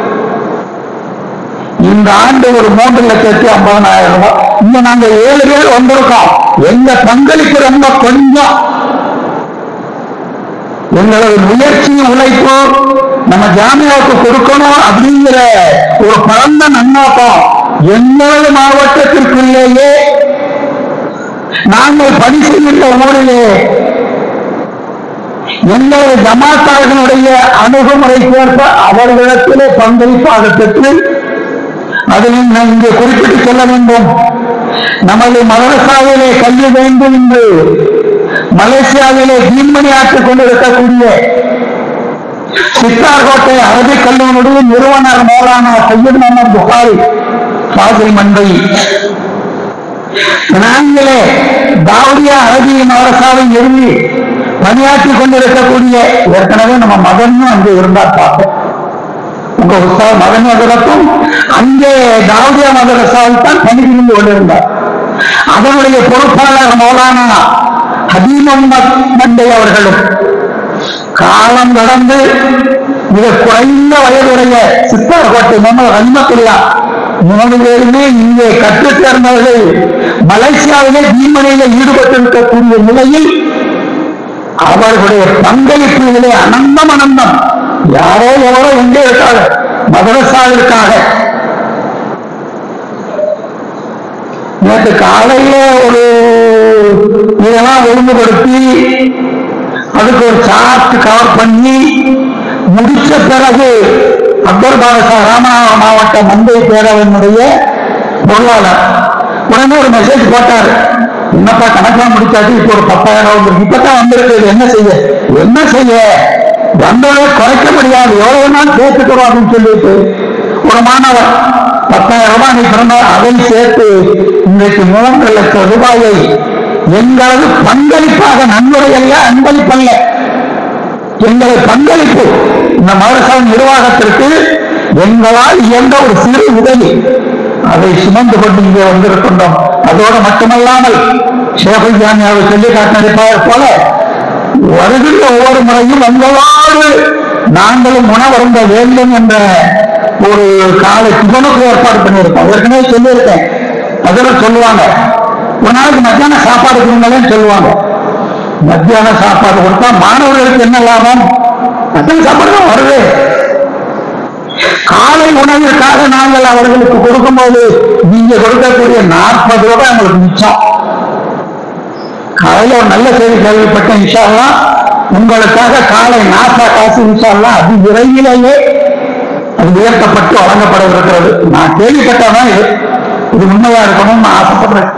இந்த ஆண்டு ஒரு மூன்று லட்சத்தி ஐம்பதனாயிரம் ரூபாய் இங்க நாங்க ஏழு பேர் வந்திருக்கோம் எங்க பங்களிப்பு ரொம்ப கொஞ்சம் எங்களது முயற்சி உழைப்பு நம்ம ஜாமியாவுக்கு கொடுக்கணும் அப்படிங்கிற ஒரு பரந்த நன்னோக்கம் எங்களது மாவட்டத்திற்குள்ளேயே நாங்கள் பணி செய்கின்ற ஊரிலே எங்களது ஜமாத்தார்களுடைய அணுகுமுறைக்கேற்ப அவர்களிடத்திலே பங்களிப்பாக பெற்று அதில் நான் இங்கே குறிப்பிட்டு சொல்ல வேண்டும் நமது மதரசாவிலே கல்வி வேண்டும் என்று மலேசியாவிலே தீன்மணி ஆற்றிக் கொண்டிருக்கக்கூடிய சித்தார்கோட்டை அரபிக் கல்லூரியுடைய நிறுவனர் மௌலானா சையத் முகமது புகாரி ஃபாசில் மண்டை நாங்களே தாவடியா அரபி மதரசாவை நிறுவி பணியாற்றிக் கொண்டிருக்கக்கூடிய ஏற்கனவே நம்ம மதனும் அங்கே இருந்தார் பார்த்தோம் உங்க உஸ்தாத் மதன் மதரத்தும் அங்கே தாவடியா மதரசாவில் தான் பணிபுரிந்து கொண்டிருந்தார் அதனுடைய பொறுப்பாளர் மௌலானா ஹபீப் முகமது மண்டை அவர்களும் காலம் கடந்து மிக குறைந்த வயதுடைய சித்தர்கோட்டை முகமது ரஹ்மத்துல்லா மூணு பேருமே இங்கே கற்றுத் தேர்ந்தவர்கள் மலேசியாவிலே தீமனையில ஈடுபட்டிருக்கக்கூடிய நிலையில் அவர்களுடைய பங்களிப்புகளே அனந்தம் அனந்தம் யாரோ எவரோ எங்கே இருக்காங்க மதரசாவிற்காக நேற்று காலையில ஒரு இதெல்லாம் ஒழுங்குபடுத்தி அதுக்கு ஒரு சார்ட் கவர் பண்ணி முடிச்ச பிறகு அக்பர் பாரசா ராமநாதபுரம் மாவட்ட மந்தை பேரவையினுடைய பொருளாளர் உடனே ஒரு மெசேஜ் போட்டாரு என்னப்பா கணக்கெல்லாம் முடிச்சாச்சு இப்போ ஒரு பத்தாயிரம் ரூபாய் இப்பதான் வந்திருக்கு இது என்ன செய்ய என்ன செய்ய வந்ததை குறைக்க முடியாது எவ்வளவு வேணாலும் சேர்த்துக்கிறோம் அப்படின்னு சொல்லிட்டு ஒரு மாணவர் பத்தாயிரம் ரூபாய் நீ பிறந்தார் அதை சேர்த்து இன்றைக்கு மூன்று லட்சம் ரூபாயை எங்களது பங்களிப்பாக நன்முறை அல்ல அன்பளிப்பல்ல எங்களை பங்களிப்பு இந்த மதரசா நிர்வாகத்திற்கு எங்களால் இயன்ற ஒரு சிறு உதவி அதை சுமந்து கொண்டு இங்கே வந்திருக்கின்றோம் அதோடு மட்டுமல்லாமல் ஷேகுல் ஜாமியாவை சொல்லி காட்டினதைப் போல வருகின்ற ஒவ்வொரு முறையும் உங்களோடு நாங்களும் உணவருந்த வேண்டும் என்ற ஒரு காலை திபனுக்கு ஏற்பாடு பண்ணியிருக்கோம் ஏற்கனவே சொல்லியிருக்கேன் அதில் சொல்லுவாங்க ஒரு நாளைக்கு மத்தியான சாப்பாடு கொடுங்களேன்னு சொல்லுவாங்க மத்தியான சாப்பாடு கொடுத்தா மாணவர்களுக்கு என்ன லாபம் மத்தியான சாப்பாடு தான் வருது காலை உணவிற்காக நாங்கள் அவர்களுக்கு கொடுக்கும்போது நீங்க கொடுக்கக்கூடிய நாற்பது ரூபாய் அவங்களுக்கு மிச்சம் காலையில ஒரு நல்ல செய்தி கேள்விப்பட்டேன் இன்ஷால்லாம் உங்களுக்காக காலை நாசா காசு இன்ஷால்லாம் அது விரைவிலேயே அது உயர்த்தப்பட்டு வழங்கப்பட இருக்கிறது நான் கேள்விப்பட்டதான் இது இது உண்மையா இருக்கணும்னு நான் ஆசைப்படுறேன்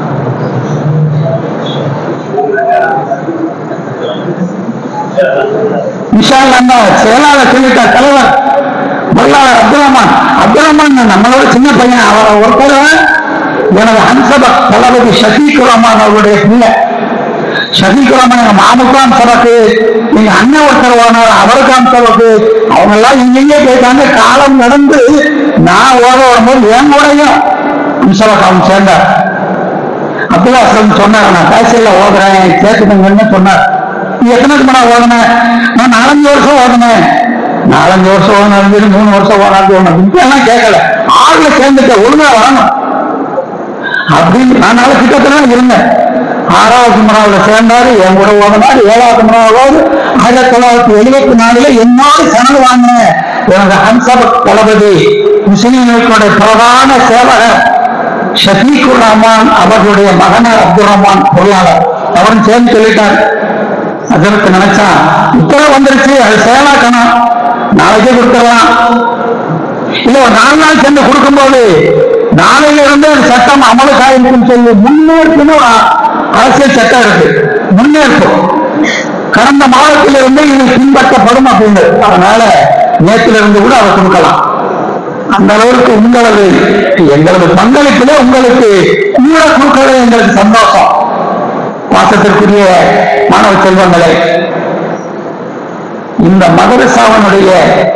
விஷால் அந்த செயலாளர் சொல்லிட்ட தலைவர் பொருளாளர் அப்துல் ரஹ்மான் அப்துல் ரஹ்மான் நம்மளோட சின்ன பையன் அவரை ஒருத்தர் எனது ஹன்சப தளபதி ஷஃபீக் ரஹ்மான் அவருடைய பிள்ளை ஷஃபீக் ரஹ்மான் எங்க மாமுக்காம் சபக்கு எங்க அண்ணன் ஒருத்தர் ஓனர் அவருக்காம் சபக்கு அவங்க எல்லாம் இங்கேயே போயிட்டாங்க காலம் நடந்து நான் ஓட வரும்போது என் கூடயும் ஹம்சபக்காவும் சேர்ந்தார் அப்துல்லா அஸ்லம் சொன்னார் நான் காய்ச்சல்ல ஓதுறேன் கேட்குதுங்கன்னு சொன்னார் நீ எத்தனை மணி ஓதுனேன் நான் நாலஞ்சு வருஷம் ஓதுனேன் நாலஞ்சு வருஷம் ஓதுனது சரி மூணு வருஷம் ஓடாது ஓடணும் இப்பெல்லாம் கேட்கல ஆறுல சேர்ந்துட்ட ஒழுங்கா வரணும் அப்படின்னு நான் நாலு கிட்டத்தட்ட இருந்தேன் ஆறாவது மணாவில் சேர்ந்தாரு என் கூட ஓடினாரு ஏழாவது மணாவது ஆயிரத்தி தொள்ளாயிரத்தி எழுபத்தி நாலுல என்னோடு கனவு வாங்கினேன் எனது ஹன்சப தளபதி முஸ்லிம்களுடைய பிரதான சேவகர் ஷபீக்குர் ரஹ்மான் அவர்களுடைய மகனார் அப்துல் ரஹ்மான் பொருளாளர் அவரும் சேர்ந்து சொல்லிட்டார் அதற்கு நினைச்சா உத்தரவு வந்துருச்சு அது செயலாக்கணும் நாளைக்கே கொடுத்துடலாம் இல்ல ஒரு நாலு நாள் சென்று கொடுக்கும்போது நாளையில இருந்து அந்த சட்டம் அமலுக்காயிருக்கும் சொல்லி முன்னேற்புன்னு ஒரு அரசியல் சட்டம் இருக்கு முன்னேற்பு கடந்த மாதத்திலிருந்து இது பின்பற்றப்படும் அப்படின்னு அதனால நேற்றிலிருந்து இருந்து கூட அதை கொடுக்கலாம் அந்த அளவுக்கு உங்களது எங்களது பங்களிப்பிலே உங்களுக்கு கூட கொடுக்கிறது எங்களுக்கு சந்தோஷம் பாசத்திற்குரிய மாணவ செல்வங்களே இந்த மதரசாவனுடைய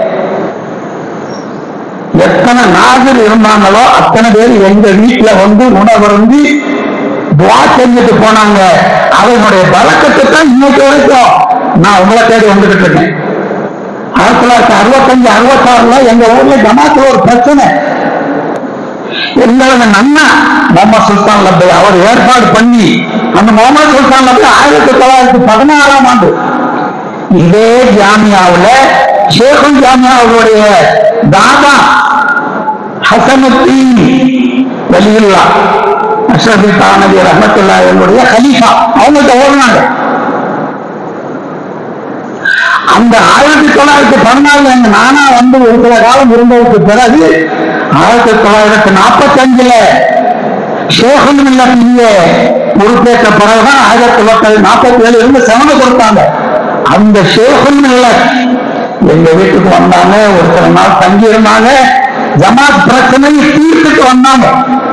எத்தனை நாகர் இருந்தாங்களோ அத்தனை பேர் எங்க வீட்டுல வந்து உணவருந்து துவா செஞ்சுட்டு போனாங்க அதனுடைய பழக்கத்தை தான் இன்னைக்கு வரைக்கும் நான் உங்களை தேடி வந்துகிட்டு இருக்கேன் ஆயிரத்தி தொள்ளாயிரத்தி அறுபத்தஞ்சு அறுபத்தாறுல எங்க ஊர்ல ஜமாத்துல ஒரு பிரச்சனை எங்களது நன்னா முகமது சுல்தான் லப்பை அவர் ஏற்பாடு பண்ணி அந்த முகமது சுல்தான் லப்பை ஆயிரத்தி தொள்ளாயிரத்தி பதினாறாம் ஆண்டு இதே ஜாமியாவுல ஷேகுல் ஜாமியாவுடைய தாதா ஹசனுத்தீன் வலியுல்லா அஷ்ரஃபி தானவி ரஹமத்துல்லா என்னுடைய கலீஃபா அவங்கள்ட்ட ஓடுனாங்க அந்த ஆயிரத்தி தொள்ளாயிரத்தி பதினாலுல எங்க நானா வந்து ஒரு சில காலம் இருந்ததுக்கு பிறகு ஆயிரத்தி தொள்ளாயிரத்தி நாற்பத்தி அஞ்சுல ஷேகுல் மில்லத் இங்க பொறுப்பேற்ற பிறகுதான் ஆயிரத்தி தொள்ளாயிரத்தி நாற்பத்தி ஏழு இருந்து செவனை கொடுத்தாங்க அந்த ஷேகுல் மில்லத் எங்க வீட்டுக்கு வந்தாங்க ஒரு சில நாள் தங்கி இருந்தாங்க ஜமாத் பிரச்சனையை தீர்த்துட்டு வந்தாங்க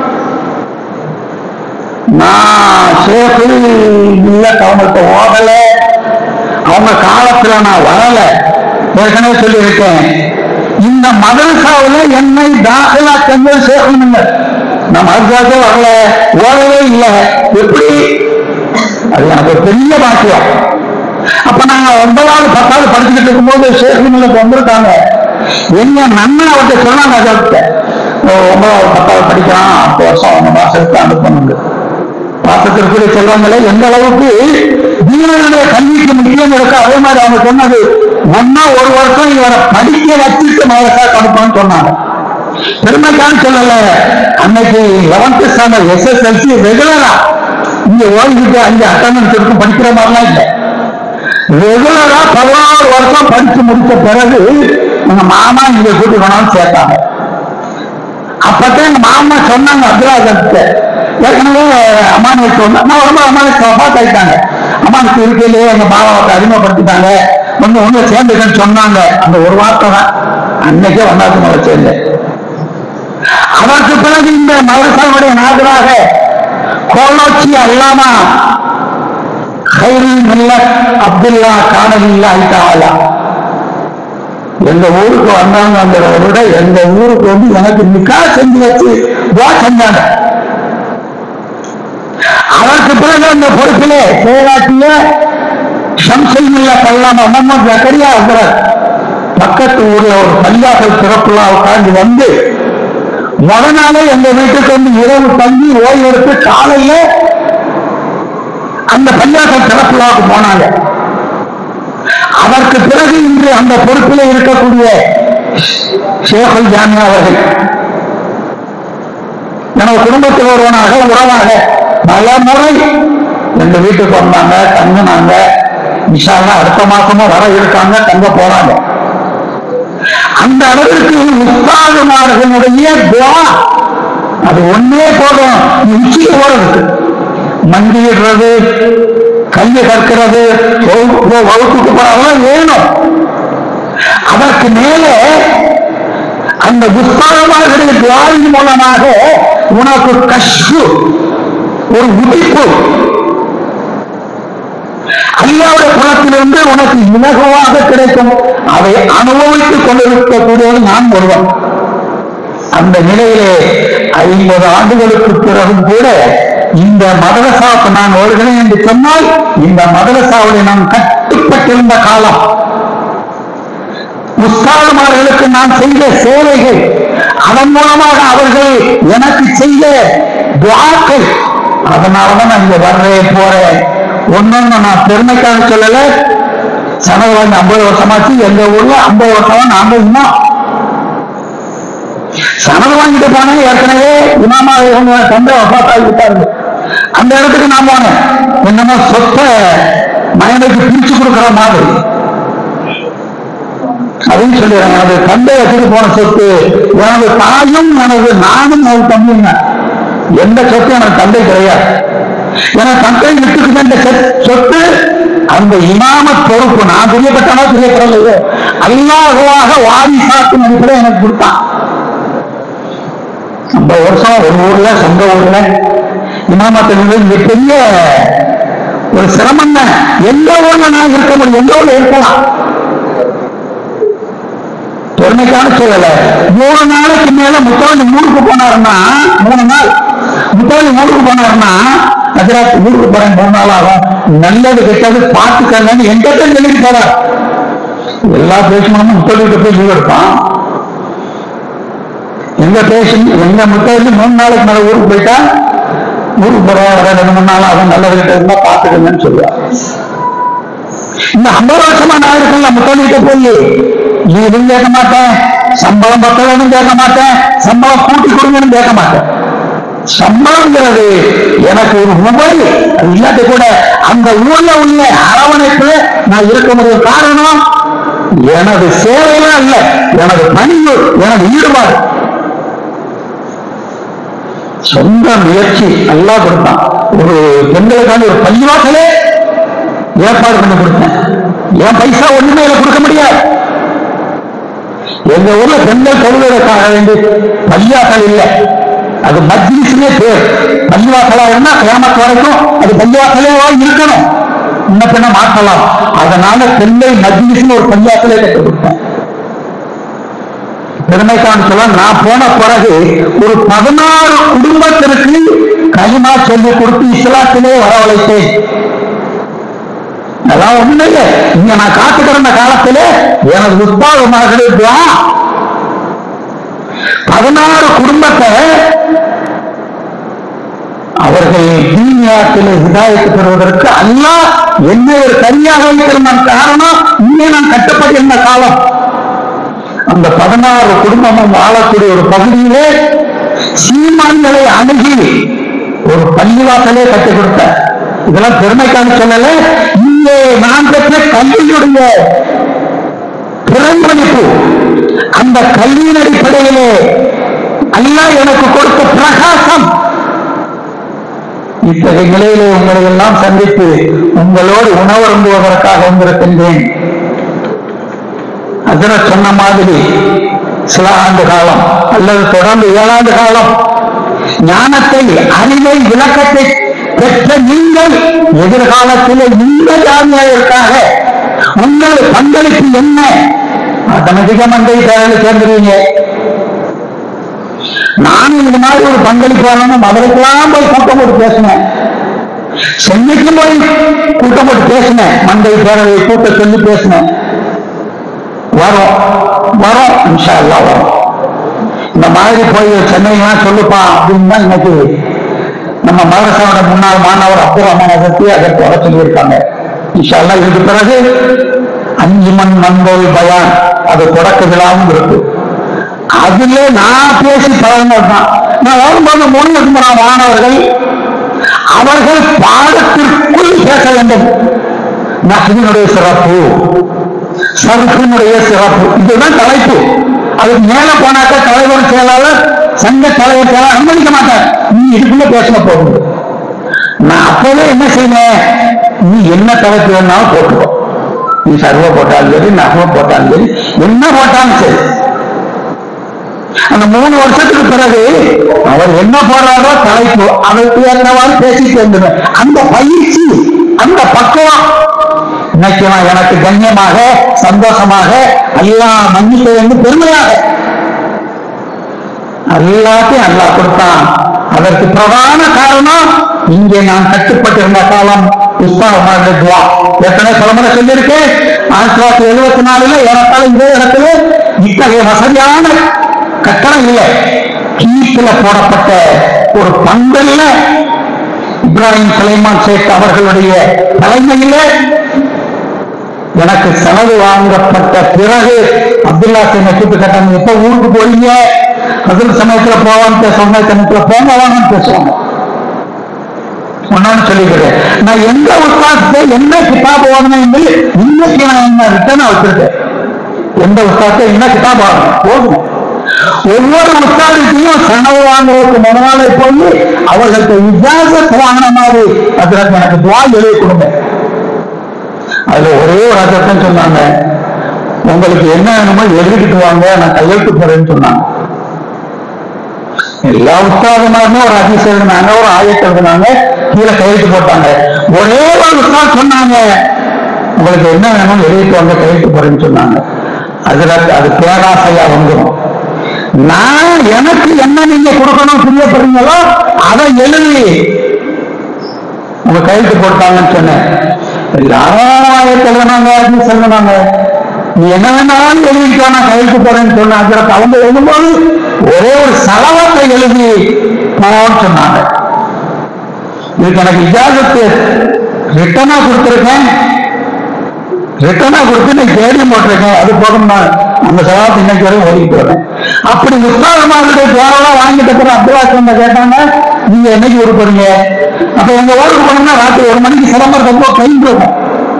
நான் ஷேகுல் மில்லத் அவங்கள்ட்ட ஓடல அவங்க காலத்துல நான் வரல ஏற்கனவே சொல்லியிருக்கேன் இந்த மதரசாவுல என்னை தாகலா செஞ்சது சேர்க்கணுங்க நான் மதரசாவே வரல ஓடவே இல்லை எப்படி அது எனக்கு ஒரு பெரிய பாக்கியம் அப்ப நாங்க ஒன்பதாவது பத்தாவது படிச்சுக்கிட்டு இருக்கும்போது சேகங்களுக்கு வந்திருக்காங்க எங்க நண்பன் அவர்கிட்ட சொன்னாங்க அதற்கு ஒன்பதாவது பத்தாவது படிக்கிறான் அடுத்த வருஷம் அவங்க மாசத்துக்கு அனுப்பணுங்க பாசத்திற்குரிய செல்வங்களே எந்த அளவுக்கு தீனனுடைய கல்விக்கு முக்கியம் இருக்கு அதே மாதிரி அவங்க சொன்னது ஒன்னா ஒரு வருஷம் இவரை படிக்க வச்சுட்டு மதரசா அனுப்பணும்னு சொன்னாங்க பெருமைக்கான சொல்லல அன்னைக்கு லெவன்த் ஸ்டாண்டர்ட் எஸ்எஸ்எல்சி ரெகுலரா இங்க ஓடிக்கிட்டு அஞ்சு அட்டண்டன்ஸ் இருக்கும் படிக்கிற மாதிரிலாம் இல்லை ரெகுலரா பதினாறு வருஷம் படிச்சு முடிச்ச பிறகு எங்க மாமா இங்க கூட்டி கொண்டாந்து சேர்த்தாங்க அப்பதான் எங்க மாமா சொன்னாங்க அப்துல்லாஜிட்ட ஏற்கனவே அம்மானுக்கு சொன்ன நான் ரொம்ப அம்மானுக்கு சபாத் ஆயிட்டாங்க அம்மானுக்கு இருக்கையிலேயே எங்க மாமாவை அறிமுகப்படுத்திட்டாங்க ஒண்ணு ஒண்ணு சேர்ந்துக்கன்னு சொன்னாங்க அந்த ஒரு வார்த்தை தான் அன்னைக்கே வந்தாச்சு மேல சேர்ந்தேன் அதற்கு பிறகு இந்த மதரசாவுடைய நாதராக கோலோச்சி அல்லாமா ஹைருல் மில்லத் அப்துல்லா கானவில்லா தாலா எங்க ஊருக்கு வந்தாங்கிறத விட எங்க ஊருக்கு வந்து எனக்கு நிக்கா செஞ்சு வச்சு துவா செஞ்சாங்க அதற்கு பிறகு அந்த பொறுப்பிலே செயலாற்றிய ஷம்சல் மில்லா கல்லாம முகமது ஜக்கரியா ஹசரத் பக்கத்து ஊர்ல ஒரு பஞ்சாபல் சிறப்புலா உட்கார்ந்து வந்து முத நாளே எங்க வீட்டுக்கு வந்து இரவு தங்கி ஓய்வு எடுத்து காலையில அந்த பஞ்சாபல் சிறப்புலாவுக்கு போனாங்க அதற்கு பிறகு இன்று அந்த பொறுப்பில் இருக்கக்கூடிய ஷேகுல் ஜாமியா அவர்கள் எனது குடும்பத்தில் ஒருவனாக உறவாக பல முறை எங்க வீட்டுக்கு வந்தாங்க தங்கினாங்க விஷாலா அடுத்த மாசமும் வர இருக்காங்க தங்க போறாங்க அந்த அளவிற்கு உஸ்தாதுமார்களுடைய துவா அது ஒன்னே போதும் உச்சிக்கு போறதுக்கு மண்டிடுறது கல்வி கற்கிறது வகுப்பு வகுப்புக்கு போறதெல்லாம் வேணும் அதற்கு மேலே அந்த புஸ்தகமார்களுடைய துவாரின் மூலமாக உனக்கு கஷ்டு ஒரு உதிப்பு அல்லாவுடைய குலத்திலிருந்து உனக்கு இலகுவாக கிடைக்கும் அதை அனுபவித்துக் கொண்டிருக்கக்கூடியது நான் ஒருவன் அந்த நிலையிலே ஐம்பது ஆண்டுகளுக்கு பிறகும் கூட இந்த மதரசாவுக்கு நான் வருகிறேன் என்று சொன்னால் இந்த மதரசாவுடைய நான் கட்டுப்பட்டிருந்த காலம் உஸ்தாதுமார்களுக்கு நான் செய்த சேவைகள் அதன் மூலமாக அவர்கள் எனக்கு செய்த துவாக்கள் அதனாலதான் நான் இங்க வர்றேன் போறேன் ஒன்னொன்னு நான் பெருமைக்காக சொல்லல சனது வாங்கி ஐம்பது வருஷமாச்சு எங்க ஊர்ல ஐம்பது வருஷமா நாம இன்னும் சனது வாங்கிட்டு போனேன் ஏற்கனவே இமாமா இவங்க தந்தை வபாத்தாகி விட்டாரு அந்த இடத்துக்கு நான் போனேன் என்னமோ சொத்தை மகனுக்கு பிரிச்சு கொடுக்கிற மாதிரி அப்படின்னு சொல்லிடுறாங்க எனது தந்தை வச்சுட்டு போன சொத்து எனது தாயும் எனது நானும் எனது தம்பிங்க எந்த சொத்து எனக்கு தந்தை கிடையாது என தந்தை விட்டுக்கு சென்ற சொத்- சொத்து அந்த இமாம பொறுப்பு நான் பிரியப்பட்டனா பிரியப்படலையோ அல்லாஹுவாக வாரிசாத்தின் அடிப்படை எனக்கு கொடுத்தான் ஐம்பது வருஷம் ஒரு ஊர்ல சொந்த ஊர்ல இமாமத்தில் இருந்து பெரிய ஒரு சிரமம் தான் எந்த ஊர்ல நான் இருக்க முடியும் எந்த ஊர்ல இருக்கலாம் பெருமைக்கான சொல்லல மூணு நாளைக்கு மேல முத்தவள்ளி ஊருக்கு போனாருன்னா மூணு நாள் முத்தவள்ளி ஊருக்கு போனாருன்னா குஜராத் ஊருக்கு போறேன் மூணு நாள் ஆகும் நல்லது கெட்டது பார்த்துக்கங்கன்னு எங்கிட்ட சொல்லிட்டு போறார் எல்லா பேசணும் முத்தவள்ளிட்ட போய் லீவ் எடுப்பான் எங்க பேசி எங்க முத்தவள்ளி மூணு நாளைக்கு மேல ஊருக்கு போயிட்டா ஊருக்கு போறேன் வர ரெண்டு மூணு நாள் ஆகும் நல்லது கெட்டதுன்னா பார்த்துக்கங்கன்னு சொல்லுவார் இந்த ஐம்பது வருஷமா நான் இருக்கல முத்தவள்ளிட்ட போய் லீவும் கேட்க மாட்டேன் சம்பளம் பத்தலன்னு கேட்க மாட்டேன் சம்பளம் கூட்டி கொடுங்கன்னு கேட்க மாட்டேன் சம்பளம்ங்கிறது எனக்கு ஒரு உபரி அது இல்லாட்டி கூட அந்த ஊர்ல உள்ள அரவணைப்புல நான் இருக்க முடியும் காரணம் எனது சேவையெல்லாம் இல்ல எனது பணிவு எனது ஈடுபாடு சொந்த முயற்சி நல்லா கொடுத்தான் ஒரு பெண்களுக்கான ஒரு பள்ளிவாசலே ஏற்பாடு பண்ணி கொடுத்தேன் என் பைசா ஒண்ணுமே இதுல கொடுக்க முடியாது எங்க ஊர்ல பெண்கள் தொழுவதற்காக வேண்டி பள்ளிவாசல் இல்லை அது மஜ்லிஸ்னே பேர் பள்ளிவாசலா இருந்தா கிராமத்து வரைக்கும் அது பள்ளிவாசலே இருக்கணும் இன்ன பின்ன மாற்றலாம் அதனால பெண்கள் மஜ்லிஸ்னு ஒரு பள்ளிவாசலே கட்டி கொடுத்தேன் பெருமைக்கான சொல்ல நான் போன பிறகு ஒரு பதினாறு குடும்பத்திற்கு களிமா சொல்லி கொடுத்து இஸ்லாத்திலே வரவழைத்தேன் அதெல்லாம் ஒண்ணு இல்லை இங்க நான் காத்து கிடந்த காலத்துல எனது உற்பாதமாக இருக்கலாம் பதினாறு குடும்பத்தை அவர்கள் தீனியாத்தில் ஹிதாயத்து பெறுவதற்கு அல்லாஹ் என்ன ஒரு சரியாக வைத்திருந்தான் காரணம் இங்கே நான் கட்டப்பட்டிருந்த காலம் அந்த பதினாறு குடும்பமும் வாழக்கூடிய ஒரு பகுதியிலே சீமான்களை அணுகி ஒரு பள்ளிவாசலே கட்டி கொடுத்த இதெல்லாம் பெருமைக்காக சொல்லல இங்கே நான் பெற்ற கல்வியுடைய பிரதிபலிப்பு அந்த கல்வியின் அடிப்படையிலே அல்லாஹ் எனக்கு கொடுத்த பிரகாசம் இத்தகைய நிலையிலே உங்களை எல்லாம் சந்தித்து உங்களோடு உணவருந்துவதற்காக வந்திருக்கின்றேன் அதிர சொன்ன மாதிரி சில ஆண்டு காலம் அல்லது தொடர்ந்து ஏழாண்டு காலம் ஞானத்தை அறிவை விளக்கத்தை பெற்ற நீங்கள் எதிர்காலத்தில் இந்த ஜாமியாவிற்காக உங்கள் பங்களிப்பு என்ன ஆட்டோமேட்டிக்கா மந்தை தேவையில் சேர்ந்துருவீங்க நானும் இந்த மாதிரி ஒரு பங்களிப்பு வரணும் மதுரைக்கெல்லாம் போய் கூட்டம் போட்டு பேசினேன் சென்னைக்கும் போய் கூட்டம் போட்டு பேசினேன் மந்தை பேரவை கூட்ட சொல்லி பேசினேன் வரும் வரும் இன்ஷா அல்லாஹ் வரும் இந்த மாதிரி போய் சென்னைலாம் சொல்லுப்பா அப்படின்னு தான் இன்னைக்கு நம்ம மதரசாவோட முன்னாள் மாணவர் அப்துல் ரஹ்மான் அதற்கு அதற்கு வர சொல்லியிருக்காங்க இன்ஷா அல்லாஹ் இதுக்கு பிறகு அஞ்சு மண் மண்போல் பயான் அது தொடக்க விழாவும் இருக்கு அதுல நான் பேசி பழகினது தான் நான் வரும்போது முன் மாணவர்கள் அவர்கள் பாடத்திற்குள் பேச வேண்டும் நகரினுடைய சிறப்பு சருக்கினுடைய சிறப்பு இதுதான் தலைப்பு அதுக்கு மேல போனாக்க தலைவர் செயலாளர் சங்க தலைவர் செயலாளர் அனுமதிக்க மாட்டார் நீ இதுக்குள்ள பேச போகுது நான் அப்பவே என்ன செய்வேன் நீ என்ன தலைப்பு வேணாலும் போட்டுக்கோ நீ சர்வ போட்டாலும் சரி நகை போட்டாலும் சரி என்ன போட்டாலும் சரி அந்த மூணு வருஷத்துக்கு பிறகு அவர் என்ன போடுறாரோ தலைப்பு அதற்கு ஏற்றவாறு பேசிட்டு வந்துடும் அந்த பயிற்சி அந்த பக்குவம் இன்னைக்கு நான் எனக்கு கண்ணியமாக சந்தோஷமாக எல்லாம் மன்னிக்க வேண்டும் பெருமையாக எல்லாத்தையும் அல்லாஹ் கொடுத்தான் அதற்கு பிரதான காரணம் இங்கே நான் கட்டுப்பட்டிருந்த காலம் உஸ்தாவுடைய துவா ஏற்கனவே பல முறை சொல்லியிருக்கேன் ஆயிரத்தி தொள்ளாயிரத்தி எழுபத்தி நாலுல ஏறத்தாழ இதே இடத்துல இத்தகைய வசதியான கட்டணம் இல்லை கீழ்ல போடப்பட்ட ஒரு பந்தல்ல இப்ராஹிம் சுலைமான் ஷேக் அவர்களுடைய தலைமையில எனக்கு செலவு வாங்கப்பட்ட பிறகு அப்துல்லா சிங் கூட்டு கட்டணம் எப்ப ஊருக்கு போறீங்க பதில் சமயத்துல போவான்னு பேசுவாங்க சமயத்துல போங்க வாங்கன்னு பேசுவாங்க ஒன்னு சொல்லிக்கிறேன் நான் எந்த உஸ்தாத்தை என்ன கிதாப் ஓதணும் என்று இன்னைக்கு நான் என்ன ரிட்டர்னா வச்சிருக்கேன் எந்த உஸ்தாத்தை என்ன கிதாப் ஆகணும் போதும் ஒவ்வொரு உஸ்தாதுக்கையும் செலவு வாங்குறதுக்கு முன்னாலே போய் அவர்களுக்கு இஜாசத் வாங்கின மாதிரி அதுல எனக்கு துவா எழுதி கொடுங்க அதுல ஒரே ஒரு அர்த்தம் சொன்னாங்க உங்களுக்கு என்ன வேணுமோ எழுதிட்டு வாங்க நான் கையெழுத்து போறேன்னு சொன்னாங்க எல்லா உற்சாகமாருமே ஒரு அதிசயம் எழுதினாங்க ஒரு ஆயத்தை எழுதினாங்க கீழே கையெழுத்து போட்டாங்க ஒரே ஒரு உற்சாகம் சொன்னாங்க உங்களுக்கு என்ன வேணும் எழுதிட்டு வாங்க கையெழுத்து போறேன்னு சொன்னாங்க அதுல அது பேராசையா வந்துடும் நான் எனக்கு என்ன நீங்க கொடுக்கணும் பிரியப்படுறீங்களோ அதை எழுதி உங்க கையெழுத்து போட்டாங்கன்னு சொன்னேன் எல்லாரும் ஆயத்தை எழுதினாங்க அப்படின்னு சொன்னாங்க நீ என்ன வேணாலும் எழுதிக்கோ நான் கையெழுத்து போறேன்னு சொன்னேன் அதுல அவங்க எழுதும்போது ஒரே ஒரு சலவத்தை எழுதி போன்னு சொன்னாங்க இதுக்கு எனக்கு இஜாசத்து ரிட்டனா கொடுத்துருக்கேன் ரிட்டனா கொடுத்து நீ தேடியும் போட்டிருக்கேன் அது போதும் நான் அந்த சலாத்தை இன்னைக்கு வரையும் ஓடிட்டு வரேன் அப்படி உற்சாகமானுடைய தேவையெல்லாம் வாங்கிட்ட பிறகு அப்துல்லா சொன்ன கேட்டாங்க நீங்க என்னைக்கு ஊருக்கு போறீங்க அப்ப எங்க ஊருக்கு போனோம்னா ராத்திரி ஒரு மணிக்கு சிலம்பரம் ரொம்ப ட்ரெயின் இருக்கும்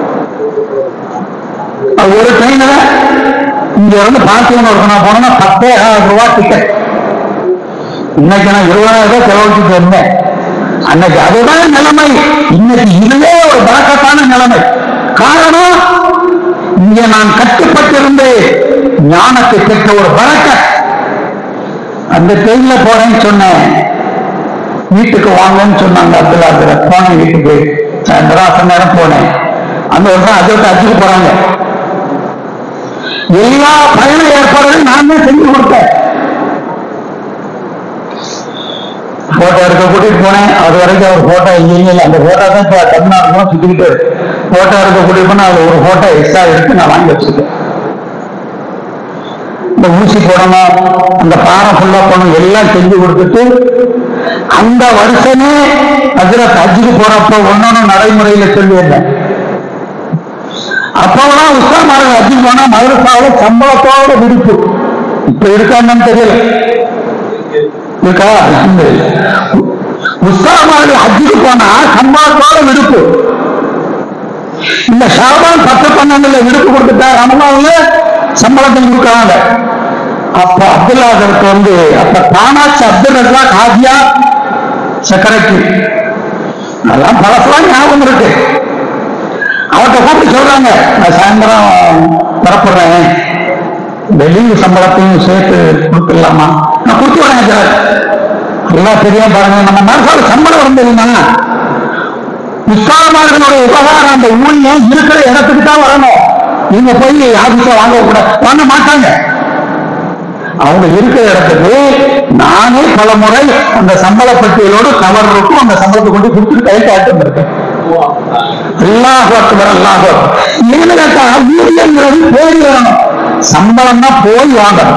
அது ஒரு ட்ரெயின்ல இங்க இருந்து பார்த்திவன் இருக்கணும் போனோம்னா பத்தே ஆயிரம் ரூபாய் டிக்கெட் இன்னைக்கு நான் இருபதாயிரம் ரூபாய் செலவழிச்சுட்டு இருந்தேன் அன்னைக்கு அதுதான் நிலைமை இன்னைக்கு இதுவே ஒரு பழக்கத்தான நிலைமை காரணம் இங்க நான் கட்டுப்பட்டிருந்து ஞானத்தை பெற்ற ஒரு பழக்க அந்த ட்ரெயின்ல போறேன்னு சொன்னேன் வீட்டுக்கு வாங்கன்னு சொன்னாங்க அப்துல்லா அதுல போனேன் வீட்டுக்கு சாயந்தரம் நேரம் போனேன் அந்த வருஷம் அஜோட்ட அச்சுக்கு போறாங்க எல்லா பயண ஏற்பாடுகளும் நான் தான் செஞ்சு கொடுத்தேன் போட்டோ எடுக்க கூட்டிட்டு போனேன் அது வரைக்கும் அவர் போட்டோ எங்கேயும் இல்லை அந்த போட்டோ தான் இப்போ தமிழ்நாடு சுத்திக்கிட்டு போட்டோ எடுக்க கூட்டிட்டு போனா அது ஒரு போட்டோ எக்ஸ்ட்ரா எடுத்து நான் வாங்கி வச்சிருக்கேன் இந்த ஊசி போடணும் அந்த பாறை ஃபுல்லா போடணும் எல்லாம் செஞ்சு கொடுத்துட்டு அந்த வருஷமே அதுல ஹஜ்ஜுக்கு போறப்ப ஒன்னொன்னு நடைமுறையில சொல்லியிருந்தேன் அப்போலாம் உஸ்தாமார்கள் ஹஜ்ஜுக்கு போனா மதரசாவில் சம்பளத்தோட விடுப்பு இப்ப இருக்கான்னு தெரியல இருக்கா அல்ஹம்துலில்லாஹ். உஸ்தாமார்கள் ஹஜ்ஜுக்கு போனா சம்பளத்தோட விடுப்பு இந்த ஷாபான் பத்து பன்னெண்டுல விடுப்பு கொடுத்துட்டா ரமலான்ல சம்பளத்தை கொடுக்கறாங்க அப்ப அப்துல்லா அதற்கு வந்து அப்ப தானாச்சு அப்துல் ரசாக் ஹாஜியா செக்ரட்டரி அதெல்லாம் பழசெல்லாம் ஞாபகம் இருக்கு அவர்கிட்ட கூப்பிட்டு சொல்றாங்க நான் சாயந்தரம் புறப்படுறேன் வெளியூர் சம்பளத்தையும் சேர்த்து கொடுத்துடலாமா நான் கொடுத்து வரேன் சார் எல்லாம் தெரியாம பாருங்க நம்ம மனசால சம்பளம் வரும் தெரியுமா உஸ்தாமார்களுடைய உபகாரம் அந்த ஊழியம் இருக்கிற இடத்துக்கு தான் வரணும் நீங்க போய் ஆபீஸ வாங்க கூட வாங்க மாட்டாங்க அவங்க இருக்கிற இடத்துக்கு நானே பல முறை அந்த சம்பள பட்டியலோடு கவர் இருக்கும் அந்த சம்பளத்தை கொண்டு கொடுத்துட்டு கை காட்டு இருக்கேன் அல்லாஹ் அக்பர் அல்லாஹ் அக்பர். ஏன்னு கேட்டா ஊழியங்கிறது போய் வரணும் சம்பளம் தான் போய் வாங்கணும்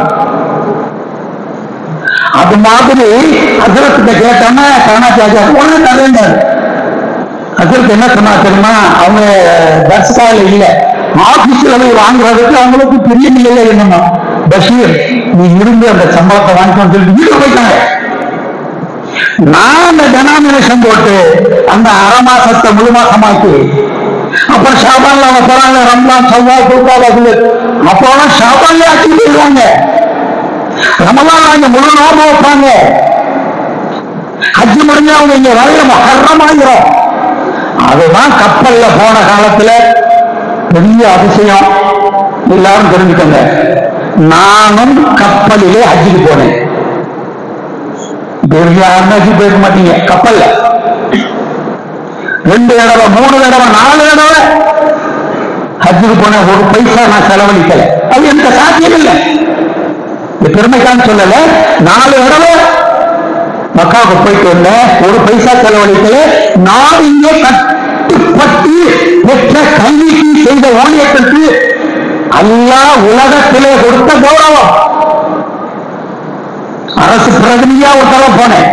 அது மாதிரி அசரத்துக்கு கேட்டோன்னா காணாச்சாச்சா உடனே தரேண்டாரு அசரத் என்ன சொன்னா தெரியுமா அவங்க தர்ஸ்கால இல்ல ஆபீஸ்ல போய் வாங்குறதுக்கு அவங்களுக்கு பெரிய நிலையில என்னமா பஷீர் நீ இருந்து அந்த சம்பளத்தை வாங்கிக்கணும்னு சொல்லிட்டு வீட்டுக்கு போயிட்டாங்க நான் அந்த டெனாமினேஷன் போட்டு அந்த அரை மாசத்தை முழு மாசமாக்கி அப்புறம் ஷாபான்ல அவங்க போறாங்க ரம்லான் செவ்வாய் தூக்காத அப்போலாம் ஷாபான்ல ஆக்கி போயிடுவாங்க ரமலான் அங்க முழு நோம்பு வைப்பாங்க ஹஜ்ஜு முடிஞ்சு அவங்க இங்க வரைய மகரமாயிரும் அதுதான் கப்பல்ல போன காலத்துல பெரிய அதிசயம் எல்லாரும் தெரிஞ்சுக்கோங்க நானும் கப்பலிலே ஹஜ்ஜுக்கு போனேன் இப்ப இவங்க யாருமே ஹஜ்ஜு போயிருக்க மாட்டீங்க கப்பல்ல ரெண்டு தடவை மூணு தடவை நாலு தடவை ஹஜ்ஜுக்கு போன ஒரு பைசா நான் செலவழிக்கல அது எனக்கு சாத்தியம் இல்லை இது பெருமைக்கான்னு சொல்லல நாலு தடவை மக்காவுக்கு போயிட்டு வந்தேன் ஒரு பைசா செலவழிக்கல நான் இங்கே கட்டுப்பட்டு பெற்ற கல்விக்கு செய்த ஊழியத்திற்கு அல்லாஹ் உலகத்திலே கொடுத்த கௌரவம் அரசு பிரதிநிதியா ஒரு தடவை போனேன்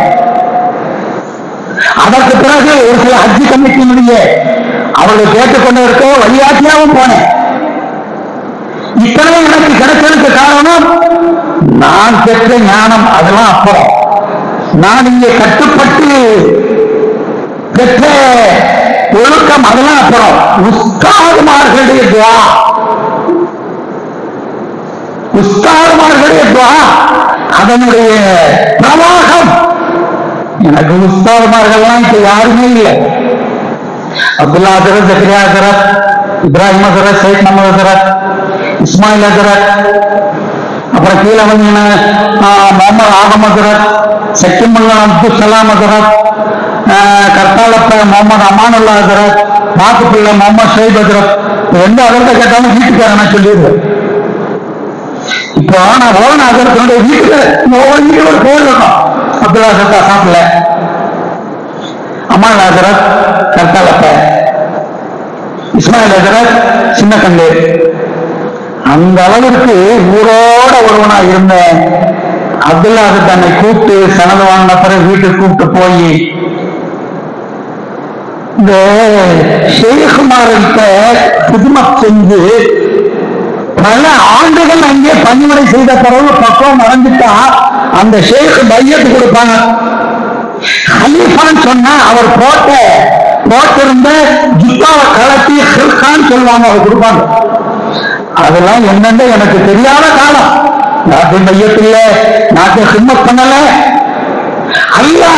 அதற்கு பிறகு ஒரு சில ஹஜ்ஜி கமிட்டியினுடைய அவர்கள் கேட்டுக்கொண்டு இருக்க வழிகாட்டியாகவும் போனேன் இத்தனை எனக்கு கிடைச்சதுக்கு காரணம் நான் பெற்ற ஞானம் அதெல்லாம் அப்புறம் நான் இங்கே கட்டுப்பட்டு பெற்ற ஒழுக்கம் அதெல்லாம் அப்புறம் உஸ்தாதுமார்களுடைய துவா உஸ்தாதுமார்களுடைய துவா அதனுடைய பிரவாகம் எனக்கு உஸ்தாதுமார்கள்லாம் இப்ப யாருமே இல்லை அப்துல்லா ஹசரத் ஜக்கரியா ஹசரத் இப்ராஹிம் ஹசரத் சைத் முகமது ஹசரத் இஸ்மாயில் ஹசரத் அப்புறம் கீழே வந்தீங்கன்னா முகமது ஆதம் ஹசரத் சக்கிமுல்லா அப்துல் சலாம் ஹசரத் கர்த்தாலப்ப முகமது அமானுல்லா ஹசரத் மாத்துப்பிள்ளை முகமது ஷெய்ப் ஹசரத் எந்த அதரத்தை கேட்டாலும் வீட்டுக்காரன சொல்லிடுவேன் இப்போ நான் ஓன அதரத்தினுடைய வீட்டுக்கு ஒவ்வொரு வீட்டுக்கு ஒரு பேர் இருக்கும் அப்துல்லா ஹசரத் அசாப்ல அம்மாள் ஹசரத் கர்த்தாலப்ப இஸ்மாயில் ஹசரத் சின்ன கண்டு அந்த அளவிற்கு ஊரோட ஒருவனா இருந்த அப்துல்லா தன்னை கூப்பிட்டு சனது வாங்கின பிறகு வீட்டுக்கு கூப்பிட்டு போய் இந்த ஷேகுமார்கிட்ட புதுமத் செஞ்சு பல ஆண்டுகள் அங்கே பணிமுறை செய்த பிறகு பக்குவம் அடைஞ்சிட்டா அந்த ஷேக் பையத்து கொடுப்பாங்க ஹலீஃபான்னு சொன்னா அவர் போட்ட போட்டிருந்த ஜுத்தாவை கலட்டி ஹிர்கான்னு சொல்லுவாங்க அவர் கொடுப்பாங்க அதெல்லாம் என்னன்னு எனக்கு தெரியாத காலம் நாட்டு மையத்தில் நாட்டை ஹிம்மத் பண்ணல அல்லா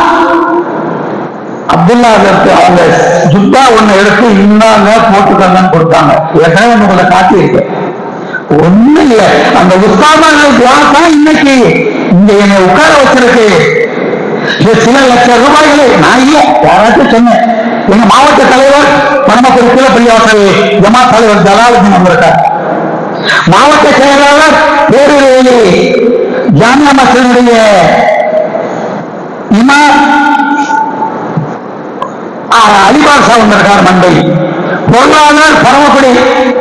அப்துல்லா அதற்கு அவங்க ஜுத்தா ஒண்ணு எடுத்து இன்னாங்க போட்டுக்கங்கன்னு கொடுத்தாங்க ஏற்கனவே உங்களை காட்டியிருக்கேன் ஒண்ணு இல்ல அந்த உஸ்தாதார்கள் தான் இன்னைக்கு இங்க என்னை உட்கார வச்சிருக்கு இது சில லட்சம் ரூபாய்களை நான் இல்ல யாராச்சும் சொன்னேன் எங்க மாவட்ட தலைவர் பரமக்குடி கீழப்பள்ளிவாசல் ஜமா தலைவர் ஜலாலுதீன் வந்திருக்கார் மாவட்ட செயலாளர் பேரூரில் ஜாமியா மசனுடைய இமாம் அலிபாஷா வந்திருக்கார் மண்டை பொருளாளர் பரமக்குடி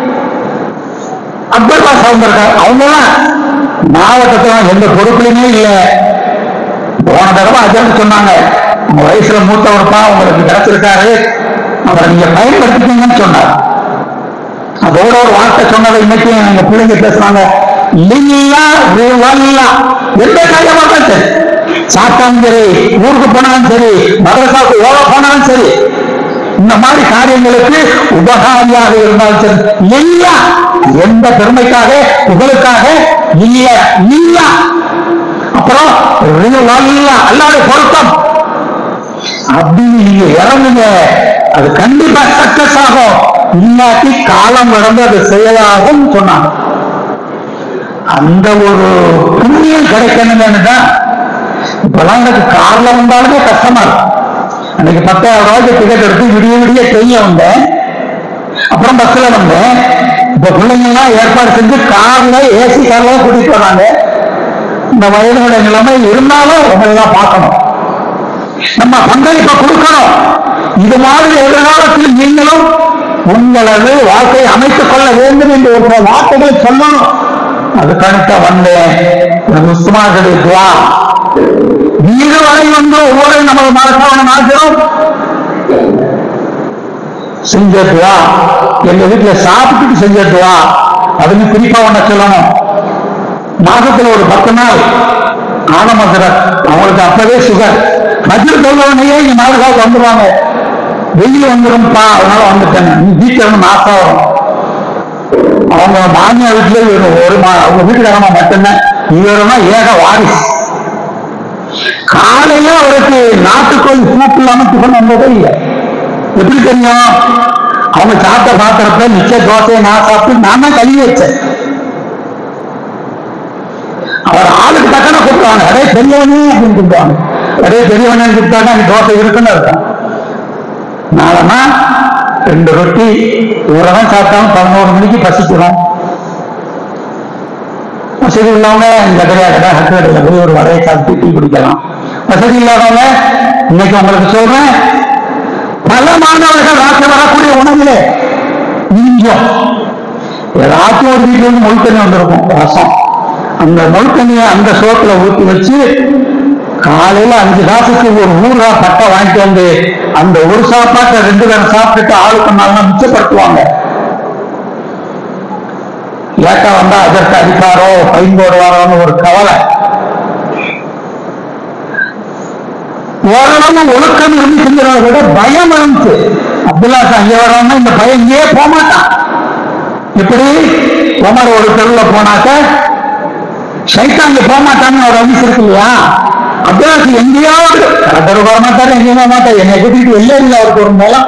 அக்பர் பாஷா வந்திருக்கார் அவங்கலாம் மாவட்டத்துல எந்த பொறுப்புலையுமே இல்லை போன தடவை அஜன் சொன்னாங்க உங்க வயசுல மூத்தவருப்பா உங்களுக்கு கிடைச்சிருக்காரு அவரை நீங்க பயன்படுத்திக்கீங்கன்னு சொன்னார் அதோட ஒரு வார்த்தை சொன்னதை இன்னைக்கு எங்க பிள்ளைங்க பேசுறாங்க லில்லா ரிவல்லா எந்த காரியமா இருந்தாலும் சரி சாப்பிட்டாலும் சரி ஊருக்கு போனாலும் சரி மதரசாவுக்கு ஓட போனாலும் சரி இந்த மாதிரி காரியங்களுக்கு உபகாரியாக இருந்தாலும் சரி இல்லா எந்த பெருமைக்காக புகழுக்காக இல்ல இல்ல அப்புறம் ரிவல்லா அல்லாத பொருத்தம் அப்படின்னு நீங்க இறங்குங்க அது கண்டிப்பா சக்சஸ் ஆகும் இல்லாட்டி காலம் கடந்து அது செயலாகும் சொன்னாங்க அந்த ஒரு புண்ணியம் கிடைக்கணும்னு தான் இப்பெல்லாம் எனக்கு கார்ல வந்தாலுமே கஷ்டமா இருக்கும் அன்னைக்கு பத்தாயிரம் ரூபாய்க்கு டிக்கெட் எடுத்து விடிய விடிய ட்ரெயின்ல வந்தேன் அப்புறம் பஸ்ல வந்தேன் இப்ப பிள்ளைங்க எல்லாம் ஏற்பாடு செஞ்சு கார்ல ஏசி கார்ல கூட்டிட்டு வராங்க இந்த வயதோட நிலைமை இருந்தாலும் உங்களெல்லாம் பார்க்கணும் நம்ம பங்களிப்பை கொடுக்கணும் இது மாதிரி எதிர்காலத்தில் நீங்களும் உங்களது வாழ்க்கையை அமைத்துக் கொள்ள வேண்டும் என்று ஒரு வார்த்தைகளை சொல்லணும் அதுக்கடுத்த வந்தேன் உஸ்மானுடைய துவா வீடு வரை வந்து ஒவ்வொரு நமது மனசான நாட்களும் செஞ்சதுவா எங்க வீட்டுல சாப்பிட்டுட்டு செஞ்சதுவா அதுக்கு குறிப்பா ஒண்ண சொல்லணும் மாசத்துல ஒரு பத்து நாள் ஆனமசரத் அவங்களுக்கு அப்பவே சுகர் மஜ்ஜர் தொல்லவனையே இங்க மாடுகாவுக்கு வந்துருவாங்க வெயில் வந்துரும்ப்பா அதனால வந்துட்டேன் நீ வீட்டுல இருந்து மாசம் வரும் அவங்க மாமியார் வீட்டுல இவரு ஒரு மா அவங்க வீட்டுக்காரமா மட்டும்தான் இவருமா ஏக வாரிசு காலையில அவருக்கு நாட்டுக்கோழி சூப் இல்லாம டிஃபன் வந்ததே இல்லை எப்படி தெரியும் அவங்க சாப்பிட்ட பாத்திரத்துல மிச்ச தோசையை நான் சாப்பிட்டு நான் தான் கழுவி வச்சேன் அவர் ஆளுக்கு தக்கன கூப்பிடுவாங்க அடே பெரியவனே அப்படின்னு கூப்பிடுவாங்க அடே பெரியவனே கூப்பிட்டாங்க அங்க தோசை இருக்குன்னு இருக்கும் நாளமா ரெண்டு ரொட்டி இவ்வளவுதான் சாப்பிட்டாலும் பதினோரு மணிக்கு பசிக்கிறோம் வசதி உள்ளவங்க இந்த கடையா கடை ஹட்டு கடையில போய் ஒரு வடையை சாப்பிட்டு டீ குடிக்கலாம் வசதி இல்லாதவங்க இன்னைக்கு உங்களுக்கு சொல்றேன் பல மாணவர்கள் ராத்திரி வரக்கூடிய உணவிலே இங்கும் ஏதாச்சும் ஒரு வீட்டுல இருந்து மொழித்தண்ணி வந்திருக்கும் ரசம் அந்த மொழித்தண்ணியை அந்த சோத்துல ஊற்றி வச்சு காலையில அஞ்சு காசுக்கு ஒரு ஊறுகா பட்டை வாங்கிட்டு வந்து அந்த ஒரு சாப்பாட்டை ரெண்டு பேரும் சாப்பிட்டுட்டு ஆளுக்கு நாள் மிச்சப்படுத்துவாங்க லேட்டா வந்தா அதற்கு அடிப்பாரோ ஃபைன் போடுவாரோன்னு ஒரு கவலை ஓரளவு ஒழுக்கம் இருந்து செஞ்சதை விட பயம் இருந்துச்சு அப்துல்லா சார் இங்க வரவங்க இந்த பையன் இங்கேயே போக மாட்டான் எப்படி உமர் ஒரு தெருவுல போனாக்க சைத்தான் இங்க போக மாட்டான்னு ஒரு அவிஸ் இருக்கு இல்லையா அப்துல்லா சார் எங்கேயாவது கடற்கரை வர மாட்டாரு எங்கேயும் போக மாட்டார் என்னை கூட்டிட்டு வெளியே இல்லை அவருக்கு ஒரு மூலம்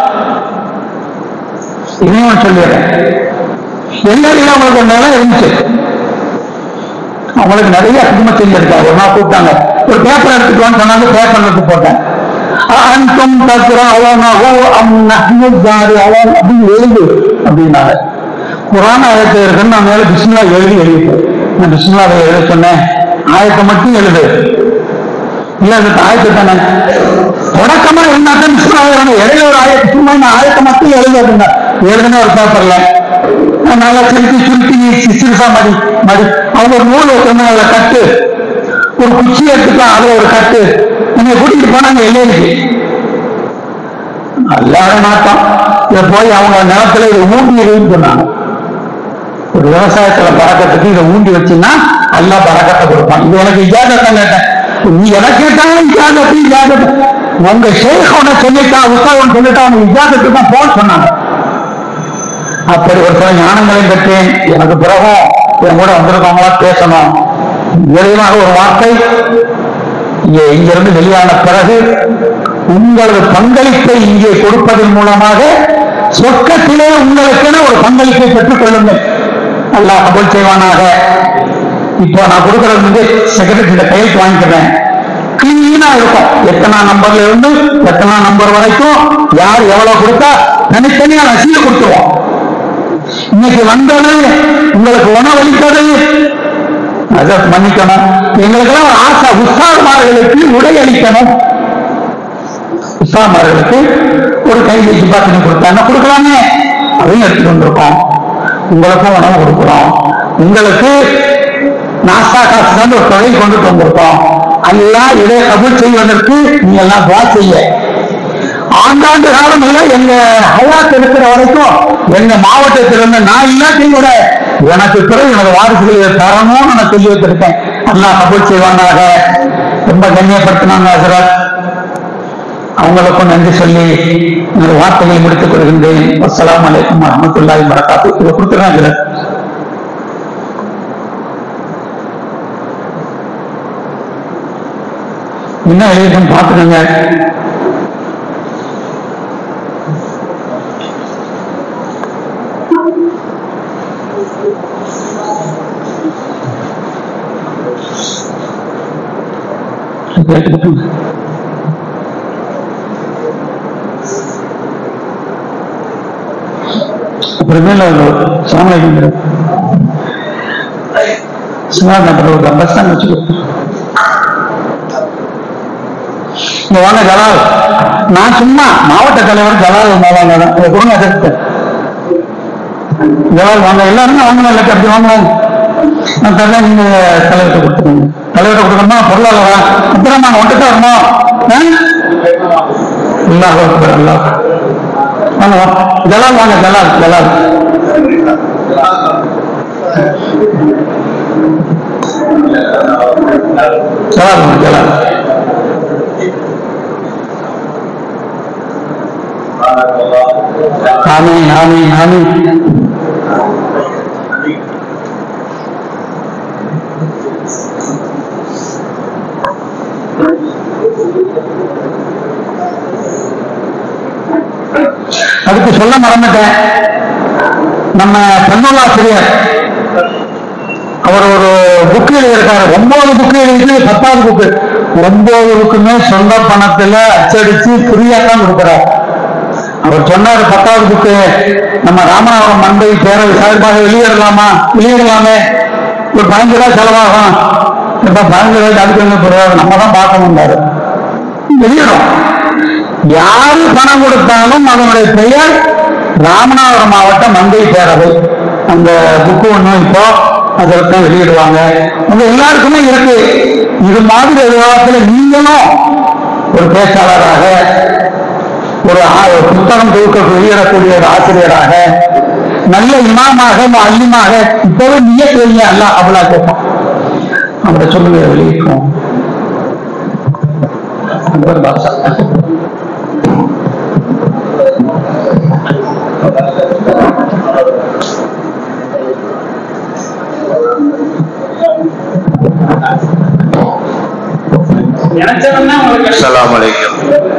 இதையும் சொல்லிடுறேன் எல்லாரையும் அவங்களுக்கு ஒரு நிலம் இருந்துச்சு அவங்களுக்கு நிறைய குடும்ப செஞ்சிருக்காரு ஒரு நாள் கூப்பிட்டாங்க ஒரு பேப்பர் எடுத்துட்டு வான்னு சொன்னாங்க பேப்பர் எடுத்து போட்டேன் அன்கும் தக்குறோம் அவனோ அம் நஹ்முதாரி அவன் அப்படின்னு எழுது அப்படின்னாங்க குரான் ஆயத்தை இருக்குன்னு நான் மேல பிஸ்மில்லா எழுதி எழுதிட்டேன் நான் பிஸ்மில்லாவை எழுத சொன்னேன் ஆயத்தை மட்டும் எழுது இல்ல அது ஆயத்தை தானே தொடக்கமா இருந்தாக்க பிஸ்மில்லா எழுதணும் இடையில ஒரு ஆயத்தை சும்மா நான் ஆயத்தை மட்டும் எழுது அப்படின்னா எழுதுன ஒரு பேப்பர்ல நான் நல்லா திருப்பி சுருட்டி சிறுசா மடி மடி அவங்க ஒரு நூல் வச்சிருந்தாங்க அதுல கட்டு ஒரு குச்சி எடுத்துக்கலாம் அதுல ஒரு கட்டு என்னை கூட்டிட்டு போனாங்க எல்லைக்கு எல்லாரும் மாட்டோம் இதை போய் அவங்க நிலத்துல இதை ஊண்டி இருக்குன்னு சொன்னாங்க ஒரு விவசாயத்துல பறக்கத்துக்கு இதை ஊண்டி வச்சுன்னா நல்லா பறக்கத்தை கொடுப்பான் இது உனக்கு இஜாதத்தை கேட்டேன் நீ எனக்கு கேட்டாலும் இஜாதத்து இஜாதத்து உங்க ஷேக் உன சொல்லிட்டா உஸ்தாவன் சொல்லிட்டா அவனுக்கு இஜாதத்து தான் போக சொன்னாங்க அப்படி ஒரு சில ஞானங்களையும் பெற்றேன் எனக்கு பிறகும் என் கூட வந்திருக்கவங்களா பேசணும் விரைவாக ஒரு வார்த்தை இங்கே இங்கிருந்து வெளியான பிறகு உங்களது பங்களிப்பை இங்கே கொடுப்பதன் மூலமாக சொர்க்கத்திலே உங்களுக்கென ஒரு பங்களிப்பை பெற்றுக் கொள்ளுங்கள் அல்லாஹ் கபூல் செய்வானாக இப்போ நான் கொடுக்கறது வந்து செக்ரட்டரியிட கையெழுத்து வாங்கிக்கிறேன் கிளீனா இருக்கும் எத்தனை நம்பர்ல இருந்து எத்தனை நம்பர் வரைக்கும் யார் எவ்வளவு கொடுத்தா தனித்தனியா ரசீது கொடுத்துருவோம் இன்னைக்கு வந்தது உங்களுக்கு உணவளித்தது அதை மன்னிக்கணும் எங்களுக்கெல்லாம் ஒரு ஆசை உற்சாகமார்களுக்கு உடை அளிக்கணும் உஸ்தாமார்களுக்கு ஒரு கையில் சிப்பாத்தினி கொடுத்தாங்க கொடுக்கலாமே அதையும் எடுத்துட்டு வந்திருக்கோம் உங்களுக்கும் உணவு கொடுக்குறோம் உங்களுக்கு நாஸ்தா காசு தான் ஒரு தொகை கொண்டுட்டு வந்திருக்கோம் எல்லாம் இதை கபூல் செய்வதற்கு நீ எல்லாம் துவா செய்ய ஆண்டாண்டு காலம் இல்ல எங்க ஹயாத் இருக்கிற வரைக்கும் எங்க மாவட்டத்தில் இருந்து நான் இல்லாட்டியும் கூட எனக்கு பிறகு எனது வாரிசுகள் இதை தரணும்னு நான் சொல்லி வச்சிருக்கேன் அல்லாஹ் கபூல் செய்வானாக ரொம்ப கண்ணியப்படுத்தினாங்க ஹசரத் அவங்களுக்கும் நன்றி சொல்லி எனது வார்த்தைகளை முடித்துக் கொள்கின்றேன் அஸ்ஸலாமு அலைக்கும் வரமத்துல்லாஹி வரகாத்து இதை கொடுத்துருக்கேன் ஹசரத் என்ன எழுதிருக்கேன்னு பார்த்துக்கோங்க கேட்டுக்கிட்டு அப்புறமேல சாமி சிவானத்தில் ஒரு பஸ் ஸ்டாண்ட் வச்சுக்கோ இங்க வாங்க ஜலால் நான் சும்மா மாவட்ட தலைவர் ஜலால் வந்தாங்க தான் இதை கொடுங்க எதிர்த்து ஜலால் வாங்க எல்லாருமே வாங்கலாம் இல்லை அப்படி வாங்கலாம் நான் தரேன் நீங்க தலைவர்கிட்ட கொடுத்துருங்க தலைவர்கிட்ட கொடுக்கணுமா பொருளாளரா அப்புறம் நான் ஒன்றுட்டு வரணும் அல்லாஹ் அக்பர் அல்லாஹ் வாங்க வா ஜலால் வாங்க ஜலால் ஜலால் ஜலால் வாங்க ஜலால் ஆமீன் ஆமீன் ஆமீன் அதுக்கு சொல்ல மறந்துட்டேன் நம்ம பெண்ணாசிரியர் அவர் ஒரு புக்கு எழுதியிருக்காரு ஒன்பது புக்கு எழுதிட்டு பத்தாவது புக்கு ஒன்பது புக்குமே சொந்த பணத்துல அச்சடிச்சு ஃப்ரீயா தான் கொடுக்குறாரு அவர் சொன்னாரு பத்தாவது புக்கு நம்ம ராமநாதபுரம் மண்டை பேரவை சார்பாக வெளியிடலாமா வெளியிடலாமே ஒரு பதினஞ்சு ரூபாய் செலவாகும் இப்ப பதினஞ்சு ரூபாய்க்கு அதுக்கு என்ன போடுறாரு நம்ம தான் பார்க்கணும்னாரு வெளியிடும் யாரு பணம் கொடுத்தாலும் அதனுடைய பெயர் ராமநாதபுரம் மாவட்ட மண்டை பேரவை அந்த புக்கு ஒண்ணு இப்போ அதற்கு வெளியிடுவாங்க உங்க எல்லாருக்குமே இருக்கு இது மாதிரி விவாதத்துல நீங்களும் ஒரு பேச்சாளராக ஒரு ஆ- ஒரு புத்தகம் தொகுக்க வெளியிடக்கூடிய ஒரு ஆசிரியராக நல்ல இமாமாக அல்லிமாக இப்பவே நீயே தெரியுங்க எல்லாம் அவ்வளோ கேட்போம் அவரை சொல்லுங்க வெளியிட்டோம் அக்பர் பாஷா அஸ்ஸலாமு அலைக்கும்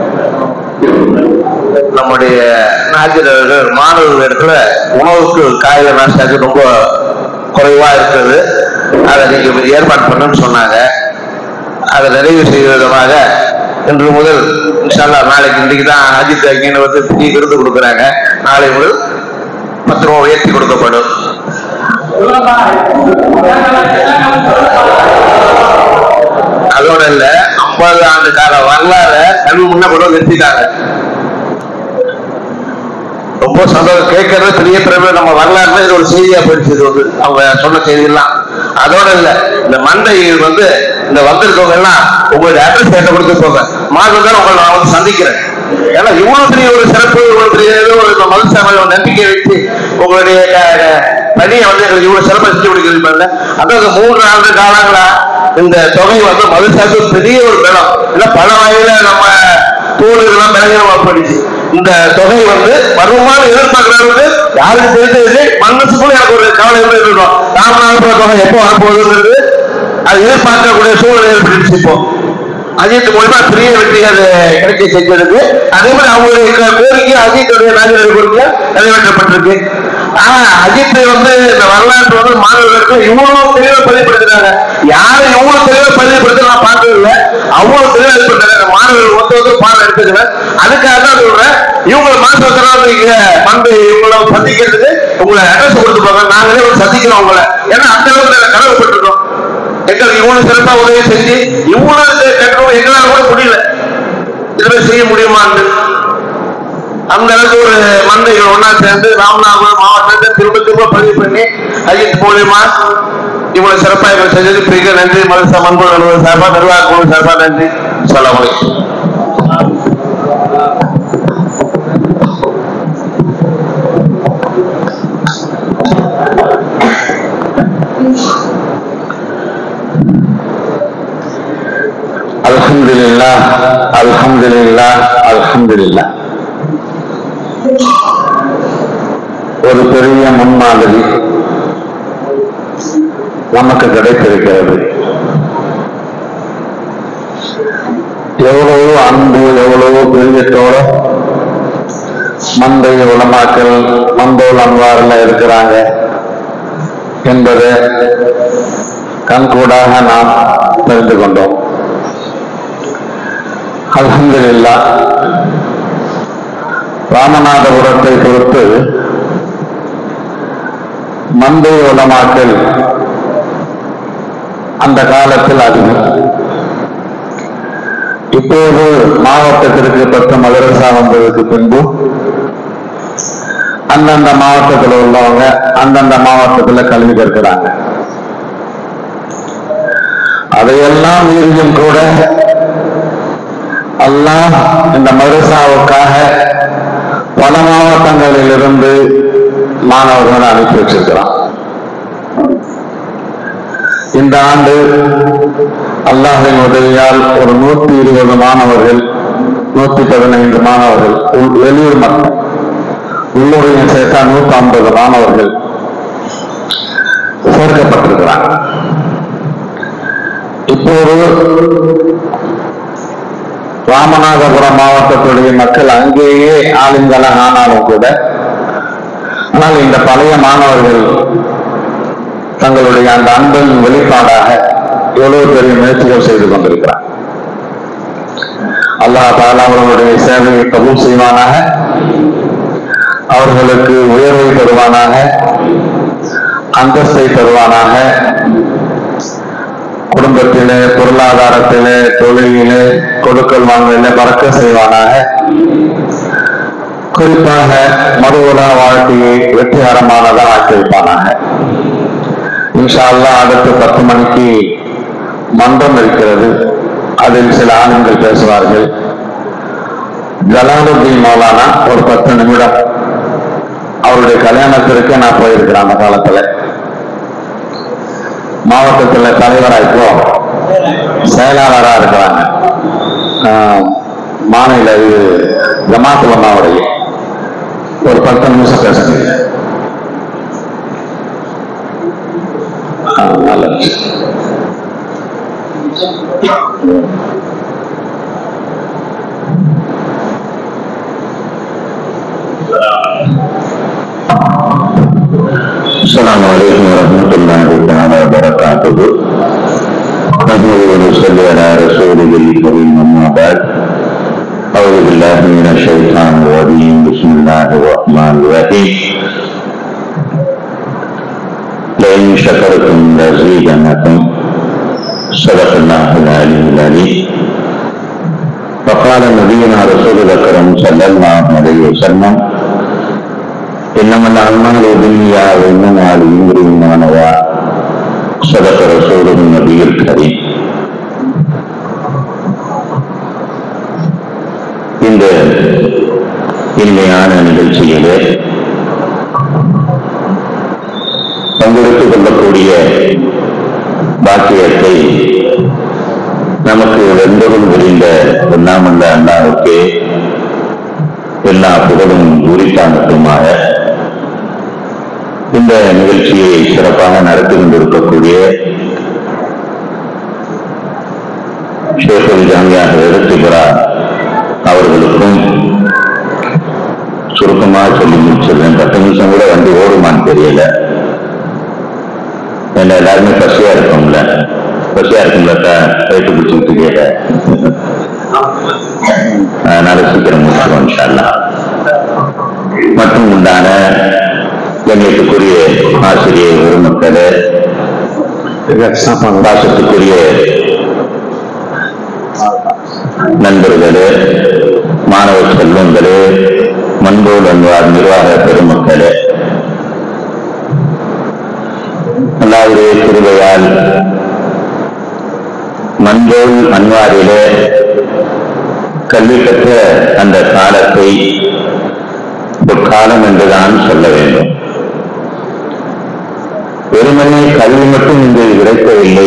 நம்முடைய நாஜிரர்கள் மாணவர்கள் இடத்துல உணவுக்கு காய்கறி நாஸ்டாக்கு ரொம்ப குறைவா இருக்குது அதை நீங்க கொஞ்சம் ஏற்பாடு பண்ணுன்னு சொன்னாங்க அதை நிறைவு செய்யும் விதமாக இன்று முதல் இன்ஷால்லா நாளைக்கு இன்றைக்கு தான் அஜித் அங்கீன வந்து ஃப்ரீ விருது கொடுக்குறாங்க நாளை முதல் பத்து ரூபா உயர்த்தி கொடுக்கப்படும் அதோட இல்ல ஐம்பது ஆண்டு கால வரலாறு கல்வி முன்ன கூட நிறுத்திட்டாங்க ரொம்ப சந்தோஷம் கேட்கறது பெரிய பெருமை நம்ம வரலாறுல இது ஒரு செய்தியா போயிடுச்சு இது வந்து அவங்க சொன்ன செய்தியெல்லாம் அதோட இல்ல இந்த மண்டை வந்து இந்த வந்திருக்கவங்க எல்லாம் உங்களுடைய அட்ரஸ் கேட்ட கொடுத்து போங்க மாதம் தான் உங்களை நான் வந்து சந்திக்கிறேன் ஏன்னா இவ்வளவு பெரிய ஒரு சிறப்பு இவ்வளவு பெரிய ஏதோ ஒரு மதுசாமி ஒரு நம்பிக்கை வச்சு உங்களுடைய க- பணியை வந்து எங்களுக்கு இவ்வளவு சிறப்பா செஞ்சு கொடுக்குறீங்க அதாவது மூன்று ஆண்டு காலங்களா இந்த தொகை வந்து மதுசாமி பெரிய ஒரு பலம் இல்ல பல வகையில நம்ம தோல் இதெல்லாம் பயங்கரமா போயிடுச்சு இந்த தொகை வந்து வருமானம் எதிர்பார்க்கறவங்க யாருக்கு தெரிஞ்சது மனசுக்குள்ள எனக்கு ஒரு கவலை எப்படி இருக்கணும் ராமநாதபுரம் தொகை எப்போ வரப்போகுதுங்கிறது அது எதிர்பார்க்கக்கூடிய சூழ்நிலை ஏற்பட்டுச்சு இப்போ அஜித் மூலமா பெரிய வெற்றி அது கிடைக்க செஞ்சிருக்கு அதே மாதிரி அவங்களுடைய கோரிக்கை அஜித்துடைய நாஜர் கோரிக்கை நிறைவேற்றப்பட்டிருக்கு ஆனா அஜித் வந்து இந்த வரலாற்று வந்து மாணவர்களுக்கு இவ்வளவு தெளிவா பதிவுபடுத்துறாங்க யாரும் எவ்வளவு தெளிவா பதிவுபடுத்த நான் பார்த்தது இல்லை அவ்வளவு தெளிவா இது பண்றாங்க மாணவர்கள் ஒருத்தர் ஒருத்தர் பாடம் எடுத்துக்கிறேன் அதுக்காக தான் சொல்றேன் இவங்களை மாசத்துல நீங்க வந்து இவங்களை சந்திக்கிறதுக்கு உங்களை அட்ரஸ் கொடுத்து போங்க நாங்களே வந்து சந்திக்கிறோம் உங்களை ஏன்னா அந்த அளவுக்கு நாங்க கடவுப்பட்டிருக்கோம் எங்களுக்கு இவ்வளவு சிறப்பா உதவி செஞ்சு இவ்வளவு கட்டணும் எங்களால கூட முடியல இதுல செய்ய முடியுமான்னு அந்த அளவுக்கு ஒரு மந்தைகள் ஒண்ணா சேர்ந்து ராமநாதபுரம் மாவட்டத்தை திரும்ப திரும்ப பதிவு பண்ணி ஐயத்து மூலியமா இவ்வளவு சிறப்பா இவங்க செஞ்சது பெரிய நன்றி மனசா மண்பு அலுவலர் சார்பா நிர்வாக குழு சார்பா நன்றி சொல்லலாம் அல்ஹம்துலில்லா அல்ஹம்துலில்லா அல்ஹம்துலில்லா ஒரு பெரிய முன்மாதிரி நமக்கு கிடைத்திருக்கிறது எவ்வளவோ அன்பு எவ்வளவோ பெரியத்தோட மந்தை உலமாக்கள் மந்தோல் அன்வாரில் இருக்கிறாங்க என்பதை கண்கூடாக நாம் தெரிந்து கொண்டோம் அல்ஹம்துலில்லா ராமநாதபுரத்தை பொறுத்து மந்தை உலமாக்கள் அந்த காலத்தில் அதிகம் இப்போது மாவட்டத்திற்கு பத்து மதரசா வந்ததுக்கு பின்பு அந்தந்த மாவட்டத்தில் உள்ளவங்க அந்தந்த மாவட்டத்தில் கல்வி கற்கிறாங்க அதையெல்லாம் மீறியும் கூட அல்லாஹ் இந்த மதரசாவுக்காக பல மாவட்டங்களில் இருந்து மாணவர்களை அனுப்பி வச்சிருக்கிறான் இந்த ஆண்டு அல்லாஹின் உதவியால் ஒரு நூத்தி இருபது மாணவர்கள் நூத்தி பதினைந்து மாணவர்கள் உள்- வெளியூர் மக்கள் உள்ளூரையும் சேர்த்தா நூத்தி ஐம்பது மாணவர்கள் சேர்க்கப்பட்டிருக்கிறாங்க இப்போது ராமநாதபுரம் மாவட்டத்துடைய மக்கள் அங்கேயே ஆளுங்களாக ஆனாலும் கூட ஆனால் இந்த பழைய மாணவர்கள் தங்களுடைய அந்த அன்பின் வெளிப்பாடாக எவ்வளவு பெரிய முயற்சிகள் செய்து கொண்டிருக்கிறார் அல்லாஹ் தாலா அவர்களுடைய சேவையை கபூல் செய்வானாக அவர்களுக்கு உயர்வை தருவானாக அந்தஸ்தை தருவானாக குடும்பத்திலே பொருளாதாரத்திலே தொழிலிலே கொடுக்கல் வாங்கலிலே பறக்க செய்வானாக குறிப்பாக மறுவுலா வாழ்க்கையை வெற்றிகரமானதாக ஆக்கி வைப்பானாக இன்ஷா அல்லாஹ் அடுத்து பத்து மணிக்கு மன்றம் இருக்கிறது அதில் சில ஆண்கள் பேசுவார்கள் ஜலாலுத்தீன் மௌலானா ஒரு பத்து நிமிடம் அவருடைய கல்யாணத்திற்கு நான் போயிருக்கிறேன் அந்த காலத்துல மாவட்டத்துல தலைவரா இப்போ செயலாளரா இருக்கிறாங்க ஆஹ், மாநில இது ஜமாத்துலமாவுடைய ஒரு பத்து நிமிஷம் பேசுறீங்க ஆஹ், நல்லது السلام عليكم ورحمة الله تعالى وبركاته نحمد ونصلي على رسوله الكريم أما بعد أعوذ بالله من الشيطان الرجيم بسم الله الرحمن الرحيم لئن شكرتم لأزيدنكم صدق الله العلي العليم فقال نبينا رسول الأكرم صلى الله عليه وسلم إنما الأعمال بالنيات وإنما لامرئ ما نوى صدق رسوله النبي الكريم இந்த இனிமையான நிகழ்ச்சியிலே பங்கெடுத்துக் கொள்ளக்கூடிய பாக்கியத்தை நமக்கு வெந்தரும் விரிந்த ஒன்னாமல்ல அண்ணாவுக்கு எல்லா புகழும் உரித்தாங்கட்டுமாக இந்த நிகழ்ச்சியை சிறப்பாக நடத்தி கொண்டிருக்கக்கூடிய ஷேஃபுல் ஜாமியா எழுத்துகிறா அவர்களுக்கும் சுருக்கமாக சொல்லி முடிச்சிருந்தேன் பத்து நிமிஷம் கூட வண்டி ஓடுமான்னு தெரியல ஏன்னா எல்லாருமே பசியா இருக்கோம்ல பசியா இருக்கும்ல ரைட்டு பிடிச்சிட்டு கேட்ட அதனால சீக்கிரம் முடிச்சிருவோம் இன்ஷா அல்லாஹ். மற்றும் உண்டான கண்ணியத்துக்குரிய ஆசிரியர் பெருமக்களே பாசத்துக்குரிய நண்பர்களே மாணவ செல்வங்களே மண்போல் அன்வார் நிர்வாக பெருமக்களே அல்லாவுடைய திருவையால் மண்போல் அன்வாரிலே கல்வி கற்ற அந்த காலத்தை பொற்காலம் என்றுதான் சொல்ல வேண்டும் வெறுமனே கல்வி மட்டும் இங்கு கிடைக்கவில்லை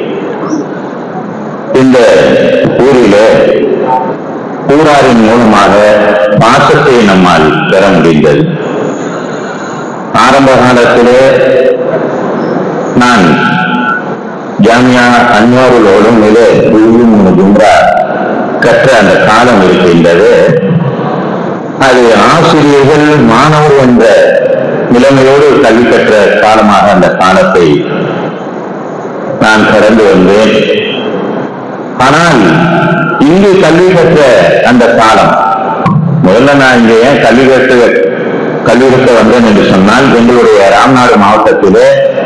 இந்த ஊரிலே ஊராரின் மூலமாக பாசத்தை நம்மால் பெற முடிந்தது ஆரம்ப காலத்திலே நான் ஜாமியா அன்வாருளோடும் மிக கும்ரா கற்ற அந்த காலம் இருக்கின்றது அது ஆசிரியர்கள் மாணவர் என்ற நிலைமையோடு கல்வி கற்ற காலமாக அந்த காலத்தை நான் கடந்து வந்தேன் ஆனால் இங்கு கல்வி கற்ற அந்த காலம் முதல்ல நான் இங்க ஏன் கல்வி கற்று கல்வி கற்க வந்தேன் என்று சொன்னால் எங்களுடைய ராம்நாடு மாவட்டத்திலே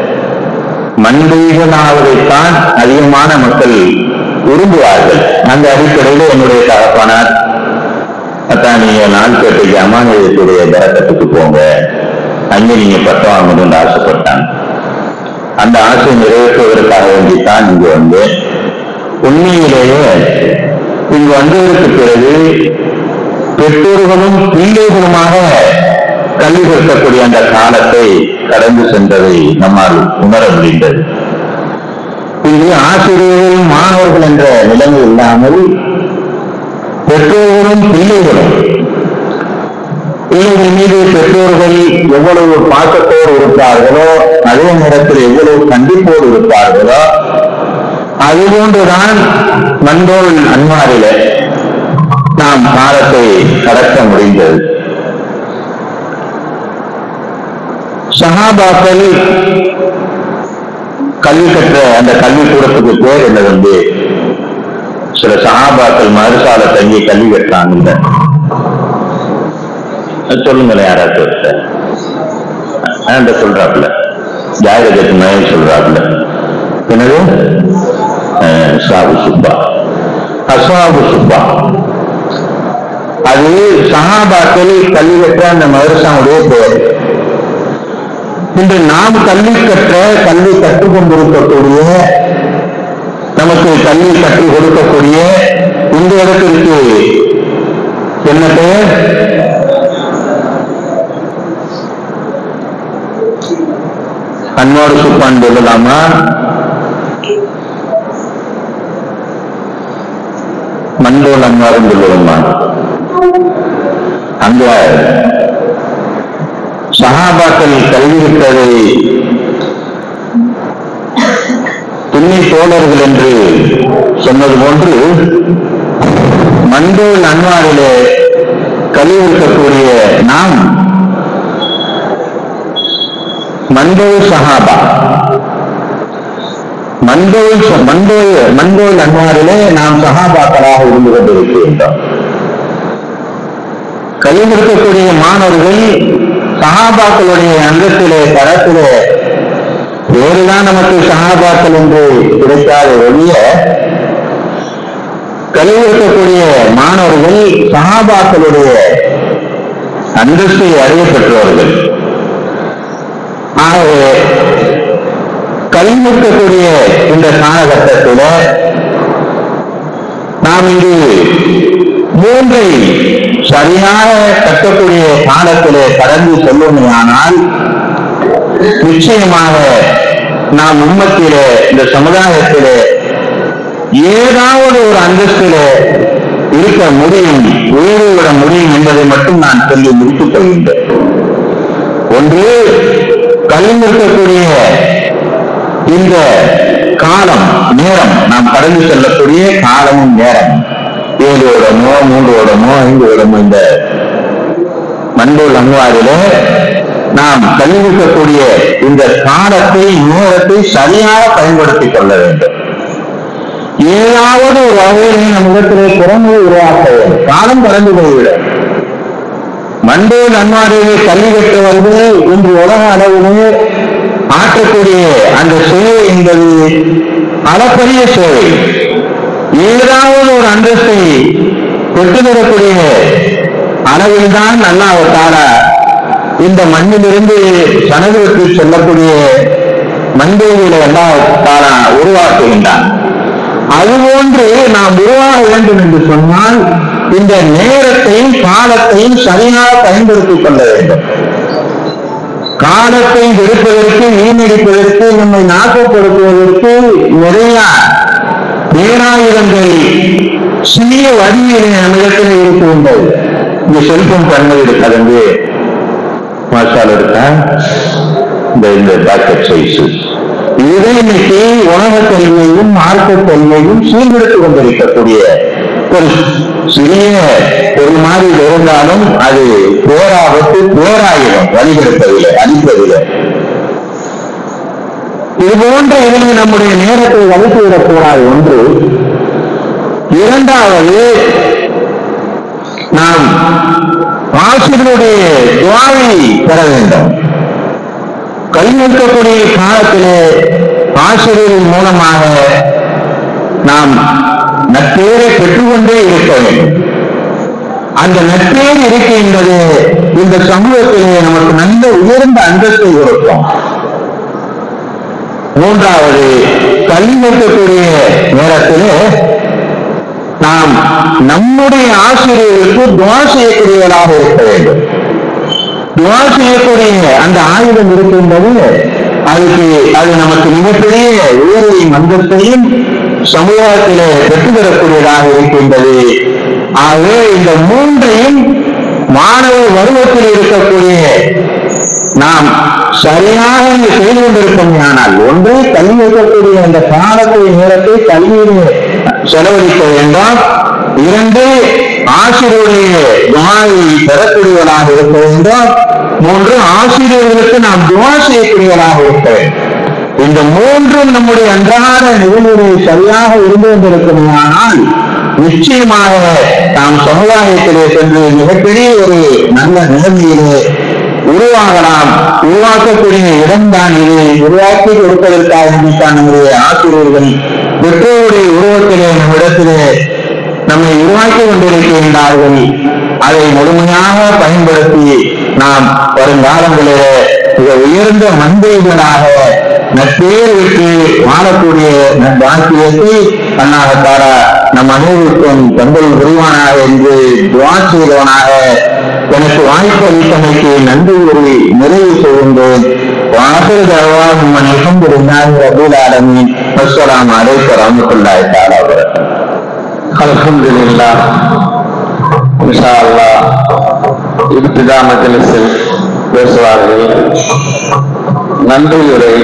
மண்பீகனாவதைத்தான் அதிகமான மக்கள் விரும்புவார்கள் அந்த அடிப்படையில் என்னுடைய தகப்பனார் அத்தான் நீங்க நாள்பேட்டைக்கு அமானியத்துடைய தரக்கத்துக்கு போங்க அங்கே நீங்க பட்டம் வாங்கணும்னு ஆசைப்பட்டாங்க அந்த ஆசை நிறைவேற்றுவதற்காக வேண்டித்தான் இங்கு வந்தேன் உண்மையிலேயே இங்கு வந்ததற்கு பிறகு பெற்றோர்களும் பிள்ளைகளுமாக கல்வி கற்கக்கூடிய அந்த காலத்தை கடந்து சென்றதை நம்மால் உணர முடிந்தது இங்கு ஆசிரியர்கள் மாணவர்கள் என்ற நிலைமை இல்லாமல் பெற்றோர்களும் பிள்ளைகளும் பிள்ளைகள் மீது பெற்றோர்கள் எவ்வளவு பாசத்தோடு இருப்பார்களோ அதே நேரத்தில் எவ்வளவு கண்டிப்போடு இருப்பார்களோ அதுபோன்றுதான் மண்டோல் அன்மாரிலே நாம் காலத்தை கடக்க முடிந்தது சஹாபாக்கள் கல்வி கற்ற அந்த கல்விக்கூடத்துக்கு பேர் என்ன வந்து சில சஹாபாக்கள் மறுசால தங்கி கல்வி கற்றாங்க சொல்லுங்களேன் யாராச்சும் ஒருத்தர். அந்த சொல்றாப்புல ஜாகிரதத்து மயம் சொல்றாப்புல என்னது அஹ், சாபு சுப்பா அசாபு சுப்பா அது சஹாபாக்கள் கல்வி கற்ற அந்த மதரசாவுடைய பெயர் இன்று நாம் கல்வி கற்ற கல்வி கற்றுக் கொண்டிருக்கக்கூடிய நமக்கு கல்வி கற்றுக் கொடுக்கக்கூடிய இந்த இடத்திற்கு என்ன பெயர் அன்வாடு சுப்பான் சொல்லலாமா மண்டோல் அன்வாரும் சொல்லுவோமா அங்க சஹாபாக்கள் கல்வி கற்றதை துணை தோழர்கள் என்று சொன்னது போன்று மண்டோல் அன்வாரிலே கல்வி இருக்கக்கூடிய நாம் மண்டோல் சஹாபா மண்டோல் ச- மண்டோல் மண்டோல் அன்வாரிலே நாம் சஹாபாக்களாக இருந்து கொண்டிருக்கின்றோம் கையில் இருக்கக்கூடிய மாணவர்கள் சஹாபாக்களுடைய அங்கத்திலே தரத்திலே வேறுதான் நமக்கு சஹாபாக்கள் என்று கிடைக்காத ஒழிய கையில் இருக்கக்கூடிய மாணவர்கள் சஹாபாக்களுடைய அந்தஸ்தை அறிய பெற்றவர்கள் ஆகவே கல்விக்கக்கூடிய இந்த காலகட்டத்தில் நாம் இங்கு மூன்றை சரியாக கட்டக்கூடிய காலத்திலே கடந்து செல்லுமையானால் நிச்சயமாக நாம் உம்மத்திலே இந்த சமுதாயத்திலே ஏதாவது ஒரு அந்தஸ்திலே இருக்க முடியும் உயர்வுவிட முடியும் என்பதை மட்டும் நான் சொல்லி முடித்துக் கொள்கின்றேன் ஒன்று கல்வி இருக்கக்கூடிய இந்த காலம் நேரம் நாம் கடந்து செல்லக்கூடிய காலமும் நேரம் ஏழு வருடமோ மூன்று வருடமோ ஐந்து வருடமோ இந்த மண்டோல் அங்குவாரிலே நாம் கல்விக்கக்கூடிய இந்த காலத்தை நேரத்தை சரியாக பயன்படுத்திக் கொள்ள வேண்டும் ஏதாவது ஒரு வகையில் நம் இடத்திலே திறமையை உருவாக்க வேண்டும் காலம் கடந்து போய்விடும் மண்டோல் அன்மாரிலே கல்வி கற்று வந்து இன்று உலக அளவிலே ஆற்றக்கூடிய அந்த சேவை என்பது அளப்பரிய சேவை ஏதாவது ஒரு அந்தஸ்தை பெற்றுத்தரக்கூடிய அளவில் தான் அல்லாஹால இந்த மண்ணிலிருந்து சனதுக்கு செல்லக்கூடிய மண்தேவிகளை அல்லாஹால உருவாக்குகின்றான் அதுபோன்று நாம் உருவாக வேண்டும் என்று சொன்னால் இந்த நேரத்தையும் காலத்தையும் சரியாக பயன்படுத்திக் கொள்ள வேண்டும் காலத்தை எடுப்பதற்கு வீணடிப்பதற்கு நம்மை நாசப்படுத்துவதற்கு நிறைய பேராயுதங்கள் சிறிய வடிவில் நம்மிடத்தில் இருக்கின்றது இந்த செல்போன் கண்கள் கலந்து மசால் இருக்கா இந்த இந்த பாக்கெட் சைஸ் இதுவே இன்னைக்கு உணவு கல்வியையும் மார்க்க கல்வியையும் சீர்கெடுத்துக் கொண்டிருக்கக்கூடிய ஒரு சிறிய ஒரு மாதிரி இருந்தாலும் அது பேராபத்து பேராயிரம் வழிகெடுப்பதில்லை அடிப்பதில்லை இது போன்ற இதில் நம்முடைய நேரத்தை வகுத்து விடக்கூடாது ஒன்று இரண்டாவது நாம் ஆசிரியருடைய துவாவை பெற வேண்டும் கல்விக்கக்கூடிய காலத்திலே ஆசிரியரின் மூலமாக நாம் நட்பேரை பெற்றுக்கொண்டே இருக்க வேண்டும் அந்த நட்பேர் இருக்கின்றது இந்த சமூகத்திலே நமக்கு நல்ல உயர்ந்த அந்தஸ்தை கொடுக்கும் மூன்றாவது கல்வி வைக்கக்கூடிய நேரத்திலே நாம் நம்முடைய ஆசிரியர்களுக்கு துவா செய்யக்கூடியவர்களாக இருக்க வேண்டும் துவா செய்யக்கூடிய அந்த ஆயுதம் இருக்கின்றது அதுக்கு அது நமக்கு மிகப்பெரிய உயர்வையும் அந்தத்தையும் சமூகத்திலே பெற்றுத்தரக்கூடியதாக இருக்கின்றது ஆகவே இந்த மூன்றையும் மாணவ பருவத்தில் இருக்கக்கூடிய நாம் சரியாக இங்கு செய்து கொண்டிருக்கோம் ஆனால் ஒன்று கல்வி வைக்கக்கூடிய அந்த காலத்தை நேரத்தை கல்வியிலே செலவழிக்க வேண்டாம் இரண்டு ஆசிரியருடைய துவாவை பெறக்கூடியவர்களாக இருக்க வேண்டும் மூன்று ஆசிரியர்களுக்கு நாம் துவா செய்யக்கூடியவர்களாக இருக்க வேண்டும் இந்த மூன்றும் நம்முடைய அன்றாட நிகழ்வுகளில் சரியாக இருந்து கொண்டிருக்குமானால் நிச்சயமாக நாம் சமுதாயத்திலே சென்று மிகப்பெரிய ஒரு நல்ல நிலைமையிலே உருவாகலாம் உருவாக்கக்கூடிய இடம்தான் இது உருவாக்கி கொடுப்பதற்காக வேண்டித்தான் நம்முடைய ஆசிரியர்கள் பெற்றோருடைய உருவத்திலே நம்மிடத்திலே நம்மை உருவாக்கி கொண்டிருக்கின்றார்கள் அதை முழுமையாக பயன்படுத்தி நாம் வருங்காலங்களிலே மிக உயர்ந்த மந்தைகளாக நற்பேர் விட்டு வாழக்கூடிய பாக்கியத்தை அண்ணாகத்தாரா நம் அனைவருக்கும் தங்கள் புரிவானாக என்று துவா செய்தவனாக எனக்கு வாய்ப்பு அளித்தமைக்கு நன்றி கூறி நிறைவு செய்கின்றேன் வாசல் தருவாகும் அனைக்கும் இருந்தால் ரபுல் ஆலமீன் அஸ்ஸலாமு அலைக்கும் வரஹ்மத்துல்லாஹி தஆலா வபரகாத்துஹு அல்ஹம்துலில்லாஹ் இன்ஷா அல்லாஹ் இப்திதா மஜ்லிஸில் பேசுவார்கள் நன்றியுரை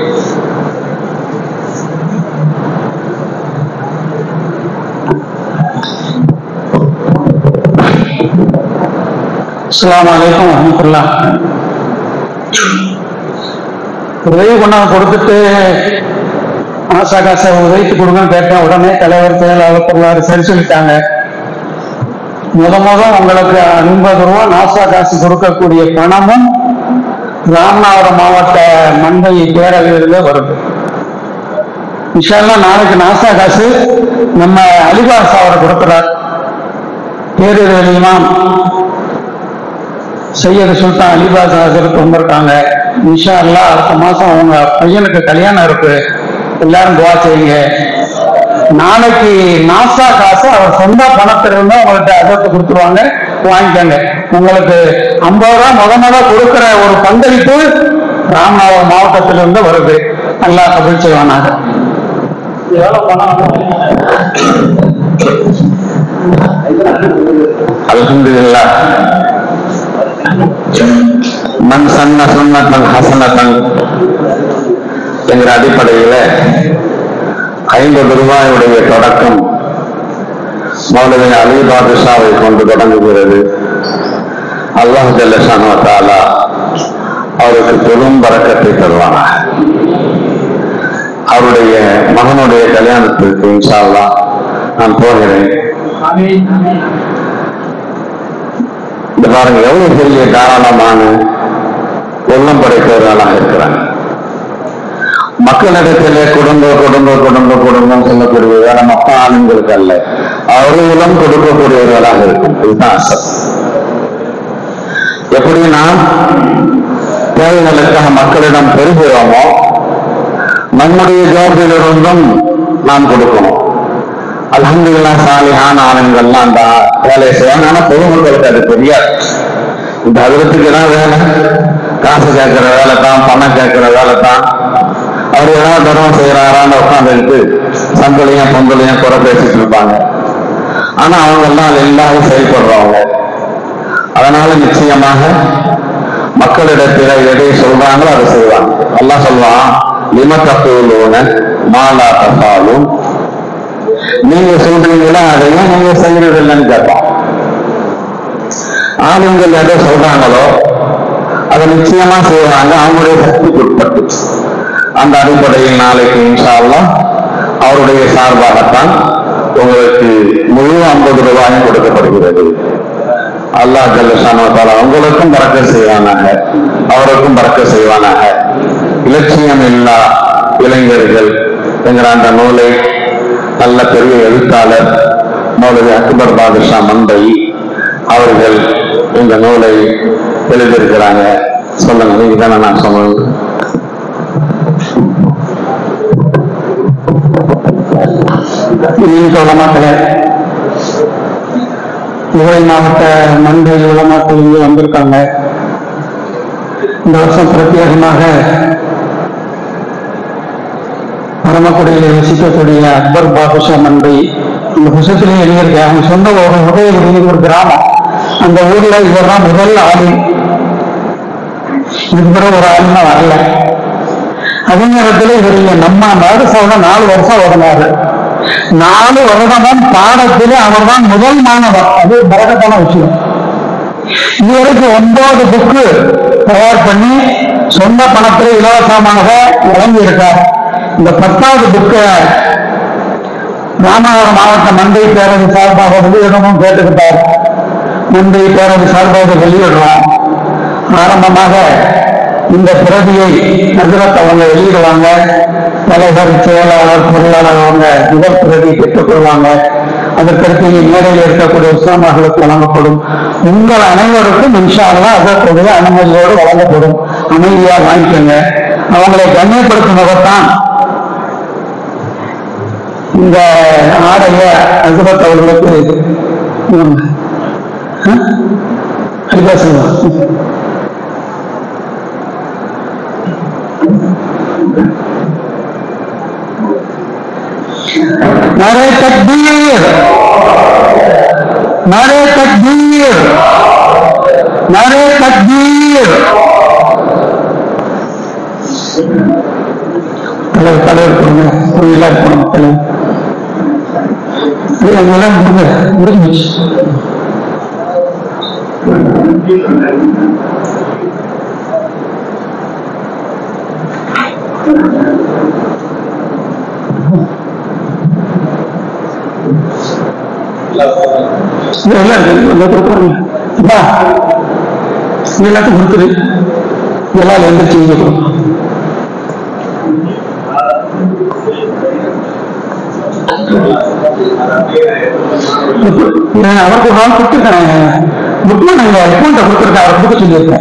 அஸ்ஸலாமு அலைக்கும் வரமத்துல்லா உதவி கொண்டாந்து கொடுத்துட்டு ஆசா காசை உதவித்து கொடுங்கன்னு கேட்டேன் உடனே தலைவர் செயலாளர் பொருளாதார சரி சொல்லிட்டாங்க முத முத உங்களுக்கு ஐம்பது ரூபா நாசா காசு கொடுக்கக்கூடிய பணமும் ராமநாதபுரம் மாவட்ட மண்டை பேரவையில வருது விஷயம்லாம் நாளைக்கு நாசா காசு நம்ம அலிபாஸ் அவரை கொடுக்கிறார் பேரிடர் இமாம் சையது சுல்தான் அலிபாஸ் ஹசரத் வந்திருக்காங்க இன்ஷா அல்லாஹ் அடுத்த மாசம் அவங்க பையனுக்கு கல்யாணம் இருக்கு எல்லாரும் துவா செய்யுங்க நாளைக்கு நாசா காசு அவர் சொந்த பணத்திலிருந்து உங்கள்கிட்ட அதத்தை கொடுத்துருவாங்க வாங்கிக்கோங்க உங்களுக்கு ஐம்பது ரூபா முத முத கொடுக்கிற ஒரு பங்களிப்பு ராமநாதபுரம் மாவட்டத்திலிருந்து வருது அல்லாஹ் கபில் செய்வானாக எவ்வளவு பணம் அல்ஹம்துலில்லாஹ் மன் சன்ன சுன்னத்தன் ஹசனத்தன் என்கிற அடிப்படையில ஐம்பது ரூபாயுடைய தொடக்கம் மௌலவி அலி பாதுஷாவை கொண்டு தொடங்குகிறது அல்லாஹ் ஜல்லஷானு தாலா அவருக்கு பெரும் பறக்கத்தை தருவானா அவருடைய மகனுடைய கல்யாணத்திற்கு இன்ஷா அல்லாஹ் நான் போகிறேன் இந்த பாருங்க எவ்வளவு பெரிய தாராளமான உள்ளம் படைத்தவர்களாக இருக்கிறாங்க மக்களிடத்திலே குடும்ப குடும்ப குடும்ப குடும்பம் சொல்லக்கூடிய வேற மற்ற ஆளுங்களுக்கு அல்ல அவர்களும் கொடுக்கக்கூடியவர்களாக இருக்கும் இதுதான் அசல் எப்படி நாம் தேவைகளுக்காக மக்களிடம் பெறுகிறோமோ நம்முடைய ஜோபிலிருந்தும் நாம் கொடுக்கணும் அல்ஹம்துலில்லா சாலிஹான ஆளுங்கள்லாம் அந்த வேலையை செய்வாங்க ஆனா பொதுமக்களுக்கு அது தெரியாது இந்த அலுவலகத்துக்கு தான் வேலை காசு கேட்கிற வேலை தான் பணம் கேட்கிற வேலை தான் அவர் ஏதாவது தர்மம் செய்யறாரான்னு உட்காந்துட்டு சங்களையும் பொங்கலையும் குறை பேசிட்டு இருப்பாங்க ஆனா அவங்க எல்லாம் எல்லாரும் செயல்படுறவங்க அதனால நிச்சயமாக மக்களிடத்தில் எதை சொல்றாங்களோ அதை செய்வாங்க எல்லாம் சொல்லுவான் லிம தப்புவன மாலா தப்பாலும் நீங்க சொல்றீங்களா அதையும் நீங்க செய்யறதில்லைன்னு கேட்பான் ஆளுங்கள் எதை சொல்றாங்களோ அதை நிச்சயமா செய்வாங்க அவங்களுடைய சக்திக்கு உட்பட்டு அந்த அடிப்படையில் நாளைக்கு இன்ஷா அல்லாஹ் அவருடைய சார்பாகத்தான் உங்களுக்கு முழு ஐம்பது ரூபாயும் கொடுக்கப்படுகிறது அல்லாஹ் ஜல்லஷான உங்களுக்கும் பறக்க செய்வானாக அவருக்கும் பறக்க செய்வானாக இலட்சியம் இல்லா இளைஞர்கள் என்கிற அந்த நூலை நல்ல பெரிய எழுத்தாளர் மௌலவி அக்பர் பாதுஷா மந்தை அவர்கள் இந்த நூலை எழுதியிருக்கிறாங்க சொல்லுங்க நீங்க தானே நான் சொன்னது நீங்க உலமாக்களே உதவி மாவட்ட மண்டை உலமாக்கள் இங்கு வந்திருக்காங்க இந்த வருஷம் பிரத்யேகமாக பரமக்குடியில் வசிக்கக்கூடிய அக்பர் பாதுஷா மண்டை இந்த புஷத்திலே எழுதியிருக்கேன் அவங்க சொந்த ஒரு உதயகுடி ஒரு கிராமம் அந்த ஊர்ல இவர் தான் முதல் ஆளு இதுக்கு பிறகு ஒரு ஆளுமே வரல அதே நேரத்தில் இவர் இங்க நம்ம மதரசாவில் நாலு வருஷம் ஓடினாரு நாலு வருடமும் பாடத்தில் அவர் தான் முதல் மாணவர் அது பரகத்தான விஷயம் இதுவரைக்கும் ஒன்பது புக்கு தயார் பண்ணி சொந்த பணத்தில் இலவசமாக வழங்கி இருக்கார் இந்த பத்தாவது புக்கை ராமநாதபுரம் மாவட்ட மந்தை பேரவை சார்பாக வெளியிடணும் கேட்டுக்கிட்டார் மந்தை பேரவை சார்பாக வெளியிடுறோம் ஆரம்பமாக இந்த பிரதியை நகரத்தை அவங்க வெளியிடுவாங்க தலைவர் செயலாளர் பொருளாளர் அவங்க முதல் பிரதி பெற்றுக்கொள்வாங்க அதற்கடுத்து இங்கே மேடையில் இருக்கக்கூடிய இஸ்லாமர்களுக்கு வழங்கப்படும் உங்கள் அனைவருக்கும் இன்ஷா அல்லாஹ் அதற்குரிய அனுமதியோடு வழங்கப்படும் அமைதியா வாங்கிக்கோங்க அவங்களை கண்ணியப்படுத்தும் வகைத்தான் இந்த ஆடைய அசுபத் அவர்களுக்கு ம், ஆ? அது பேசுங்க नारे तकबीर नारे तकबीर नारे तकबीर தலைவர் தலைவர் கொடுங்க ஒரு எல்லாரும் போனோம் தலைவர் இல்லை, அங்க எல்லாம் கொடுங்க முடிஞ்சிச்சு இல்லை, இல்லை, இல்லை, கொடுக்குறாங்க. அப்பா, இது எல்லாத்தையும் கொடுத்துரு எல்லாம் எந்திரிச்சு இங்க கொடு. நான் அவருக்கு ஒரு நாள் கொடுத்துருக்கேன் புக்ல நாங்க அக்கௌண்ட்டை கொடுத்துருக்கேன் அவர் கொடுக்க சொல்லியிருக்கேன்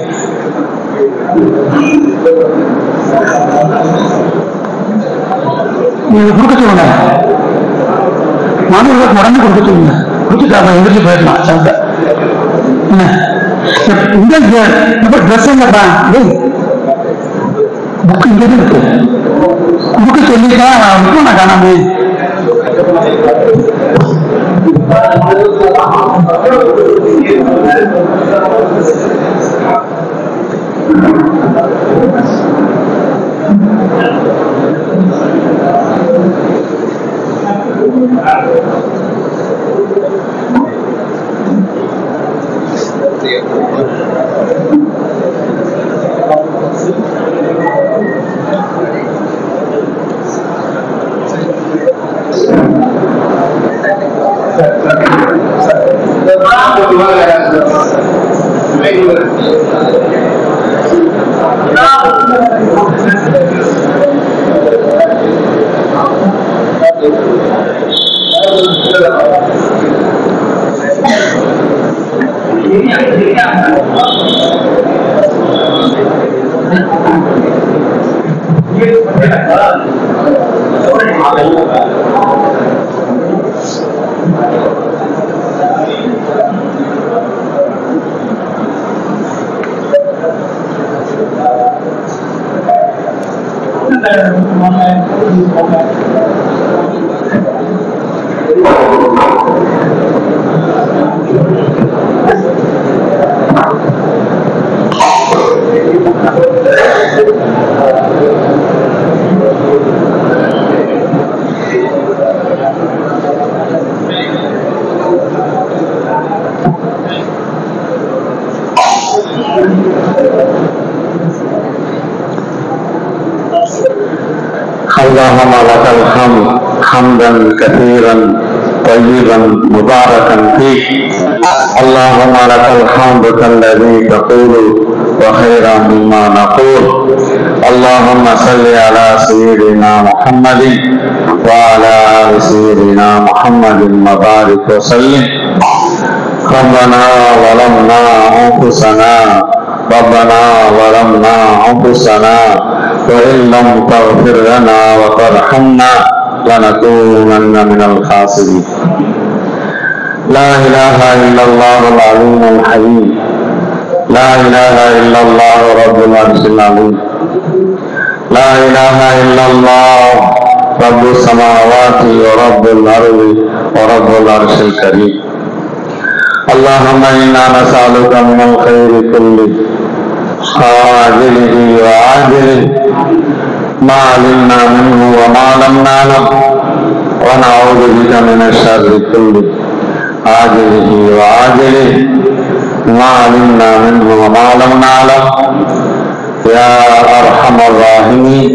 நீங்க கொடுக்க சொல்லுங்க மாணவர்களுக்கு உடனே கொடுக்க சொல்லுங்க கொடுத்துட்டு அவன் எந்திரிச்சு போயிடலாம் சாப்பிட என்ன இந்த இப்ப ட்ரெஸ் என்னப்பா புக் இங்க இருக்கு புக்கு சொல்லிட்டேன் புக்கு நான் காணாம Thank you. اللهم لك الحمد حمدا كثيرا طيبا مباركا فيه اللهم لك الحمد كالذي تقول وخيرا مما نقول اللهم صل على سيدنا محمد وعلى ال سيدنا محمد وبارك وسلم ربنا ظلمنا انفسنا ربنا ظلمنا انفسنا وإن لم تغفر لنا وترحمنا لنكونن من الخاسرين لا إله إلا الله العليم الحليم لا إله إلا الله رب العرش العظيم لا إله إلا الله رب السماوات ورب الأرض ورب العرش الكريم اللهم إنا نسألك من الخير كله عاجله وعاجله ما علمنا منه وما لم نعلم ونعوذ بك من الشر كله عاجله وعاجله ما علمنا منه وما لم نعلم يا أرحم الراحمين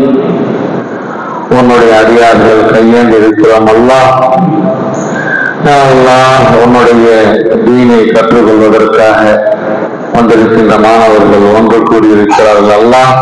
உன்னுடைய அடியார்கள் கையேந்து இருக்கிறோம் அல்லாஹ் யா அல்லாஹ் உன்னுடைய தீனை கற்றுக்கொள்வதற்காக வந்திருக்கின்ற மாணவர்கள் ஒன்று கூடியிருக்கிறார்கள் அல்லாஹ்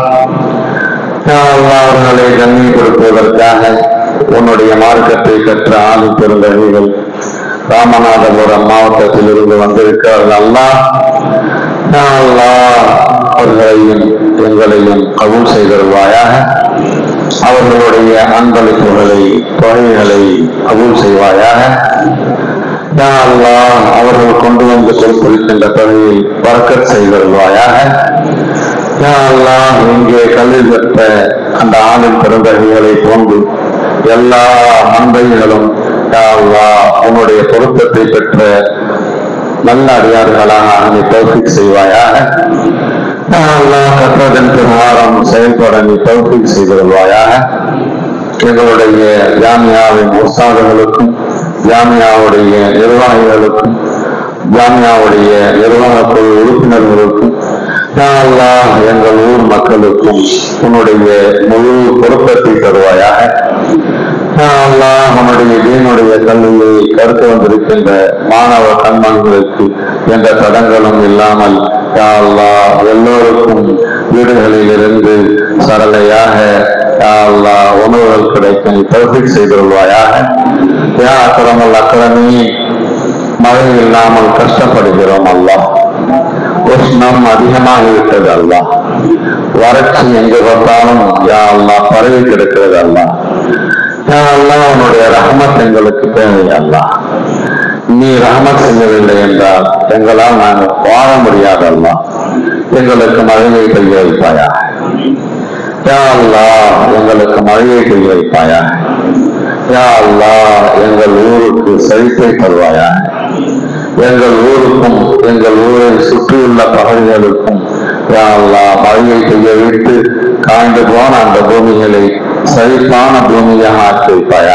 யா அல்லாஹ் அவர்களை கண்ணியப்படுத்துவதற்காக உன்னுடைய மார்க்கத்தை கற்ற ஆதி பெருந்தகைகள் ராமநாதபுரம் மாவட்டத்தில் இருந்து வந்திருக்கிறார்கள் அல்லாஹ் யா அல்லாஹ் அவர்களையும் எங்களையும் கபூல் செய்தருவாயாக அவர்களுடைய அன்பளிப்புகளை தொகைகளை கபூல் செய்வாயாக யா அல்லாஹ் அவர்கள் கொண்டு வந்து கொடுத்திருக்கின்ற தொகையை பறக்கத் செய்தருவாயாக யா அல்லாஹ் இங்கே கல்வி பெற்ற அந்த ஆணின் பெருந்தகைகளை போன்று எல்லா மந்தைகளும் யா அல்லாஹ் உன்னுடைய பொருத்தத்தை பெற்ற நல்ல அடியார்களாக நீ தௌஃபிக் செய்வாயாக யா அல்லாஹ் கற்றதன் பிரகாரம் செயல்பட நீ தௌஃபிக் செய்திருவாயாக எங்களுடைய ஜாமியாவின் உற்சாகங்களுக்கும் ஜாமியாவுடைய நிர்வாகிகளுக்கும் ஜாமியாவுடைய நிர்வாக குழு உறுப்பினர்களுக்கும் யா அல்லாஹ் எங்கள் ஊர் மக்களுக்கும் உன்னுடைய முழு பொருத்தத்தை தருவாயாக யா அல்லாஹ் உன்னுடைய தீனுடைய கல்வியை கருத்து வந்திருக்கின்ற மாணவ கண்மன்களுக்கு எந்த தடங்களும் இல்லாமல் யா அல்லாஹ் எல்லோருக்கும் வீடுகளில் இருந்து சரளையாக யா அல்லாஹ் உணவுகள் கிடைக்கும் தௌஃபீக் செய்து கொள்வாயாக யா அக்கரமல் அக்கரமி மழை இல்லாமல் கஷ்டப்படுகிறோம் அல்லாஹ் உஷ்ணம் அதிகமாகிவிட்டது அல்லாஹ் வறட்சி எங்கு பார்த்தாலும் யா அல்லாஹ் பரவி கிடக்கிறது அல்லாஹ் யா அல்லாஹ் உன்னுடைய ரஹமத் எங்களுக்கு தேவை அல்லாஹ் நீ ரஹமத் செய்யவில்லை என்றால் எங்களால் நாங்கள் வாழ முடியாது அல்லாஹ் எங்களுக்கு மழையை பெய்ய வைப்பாயா யா அல்லாஹ் எங்களுக்கு மழையை பெய்ய வைப்பாயா யா அல்லாஹ் எங்கள் ஊருக்கு செழிப்பை தருவாயா எங்கள் ஊருக்கும் எங்கள் ஊரை சுற்றியுள்ள பகுதிகளுக்கும் யா அல்லாஹ் மழையை பெய்ய விட்டு காய்ந்து போன அந்த பூமிகளை செழிப்பான பூமியாக ஆக்கி வைப்பாயா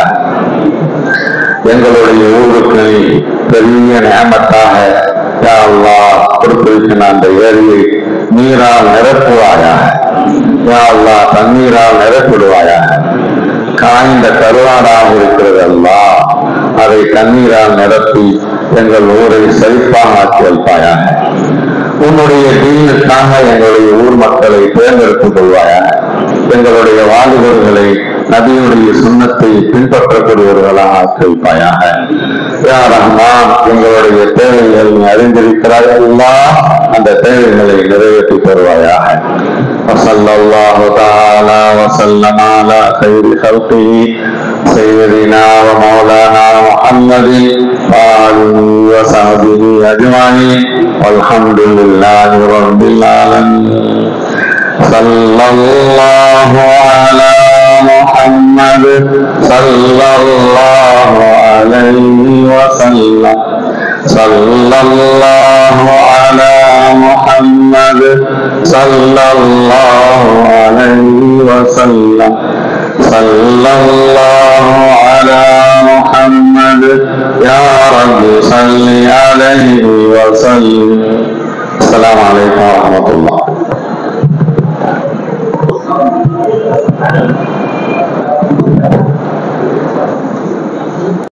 எங்களுடைய ஊருக்கு நீ பெரிய நியமத்தாக யா அல்லாஹ் கொடுத்திருக்கிற அந்த ஏரியை நீரால் நிரப்புவாயா யா அல்லாஹ் தண்ணீரால் நிரப்பிடுவாயா காய்ந்த கருவாடாக இருக்கிறது அல்லாஹ் அதை தண்ணீரால் நிரப்பி எங்கள் ஊரை செழிப்பாக ஆக்கி வைப்பாயாக உன்னுடைய தீனுக்காக எங்களுடைய ஊர் மக்களை தேர்ந்தெடுத்துக் கொள்வாயாக எங்களுடைய வாலிபர்களை நபியுடைய சுண்ணத்தை பின்பற்றக்கூடியவர்களாக ஆக்கி வைப்பாயாக யா ரஹ்மான் எங்களுடைய தேவைகள் நீ அறிந்திருக்கிறாய் அல்லாஹ் அந்த தேவைகளை நிறைவேற்றி தருவாயாக وصلى الله تعالى وسلم على خير خلقه سيدنا ومولانا محمد وآله وصحبه أجمعين والحمد لله رب العالمين صلى الله على محمد صلى الله عليه وسلم صلى الله على محمد صلى الله عليه وسلم صلى الله على محمد يا رب صل عليه وسلم السلام عليكم ورحمة الله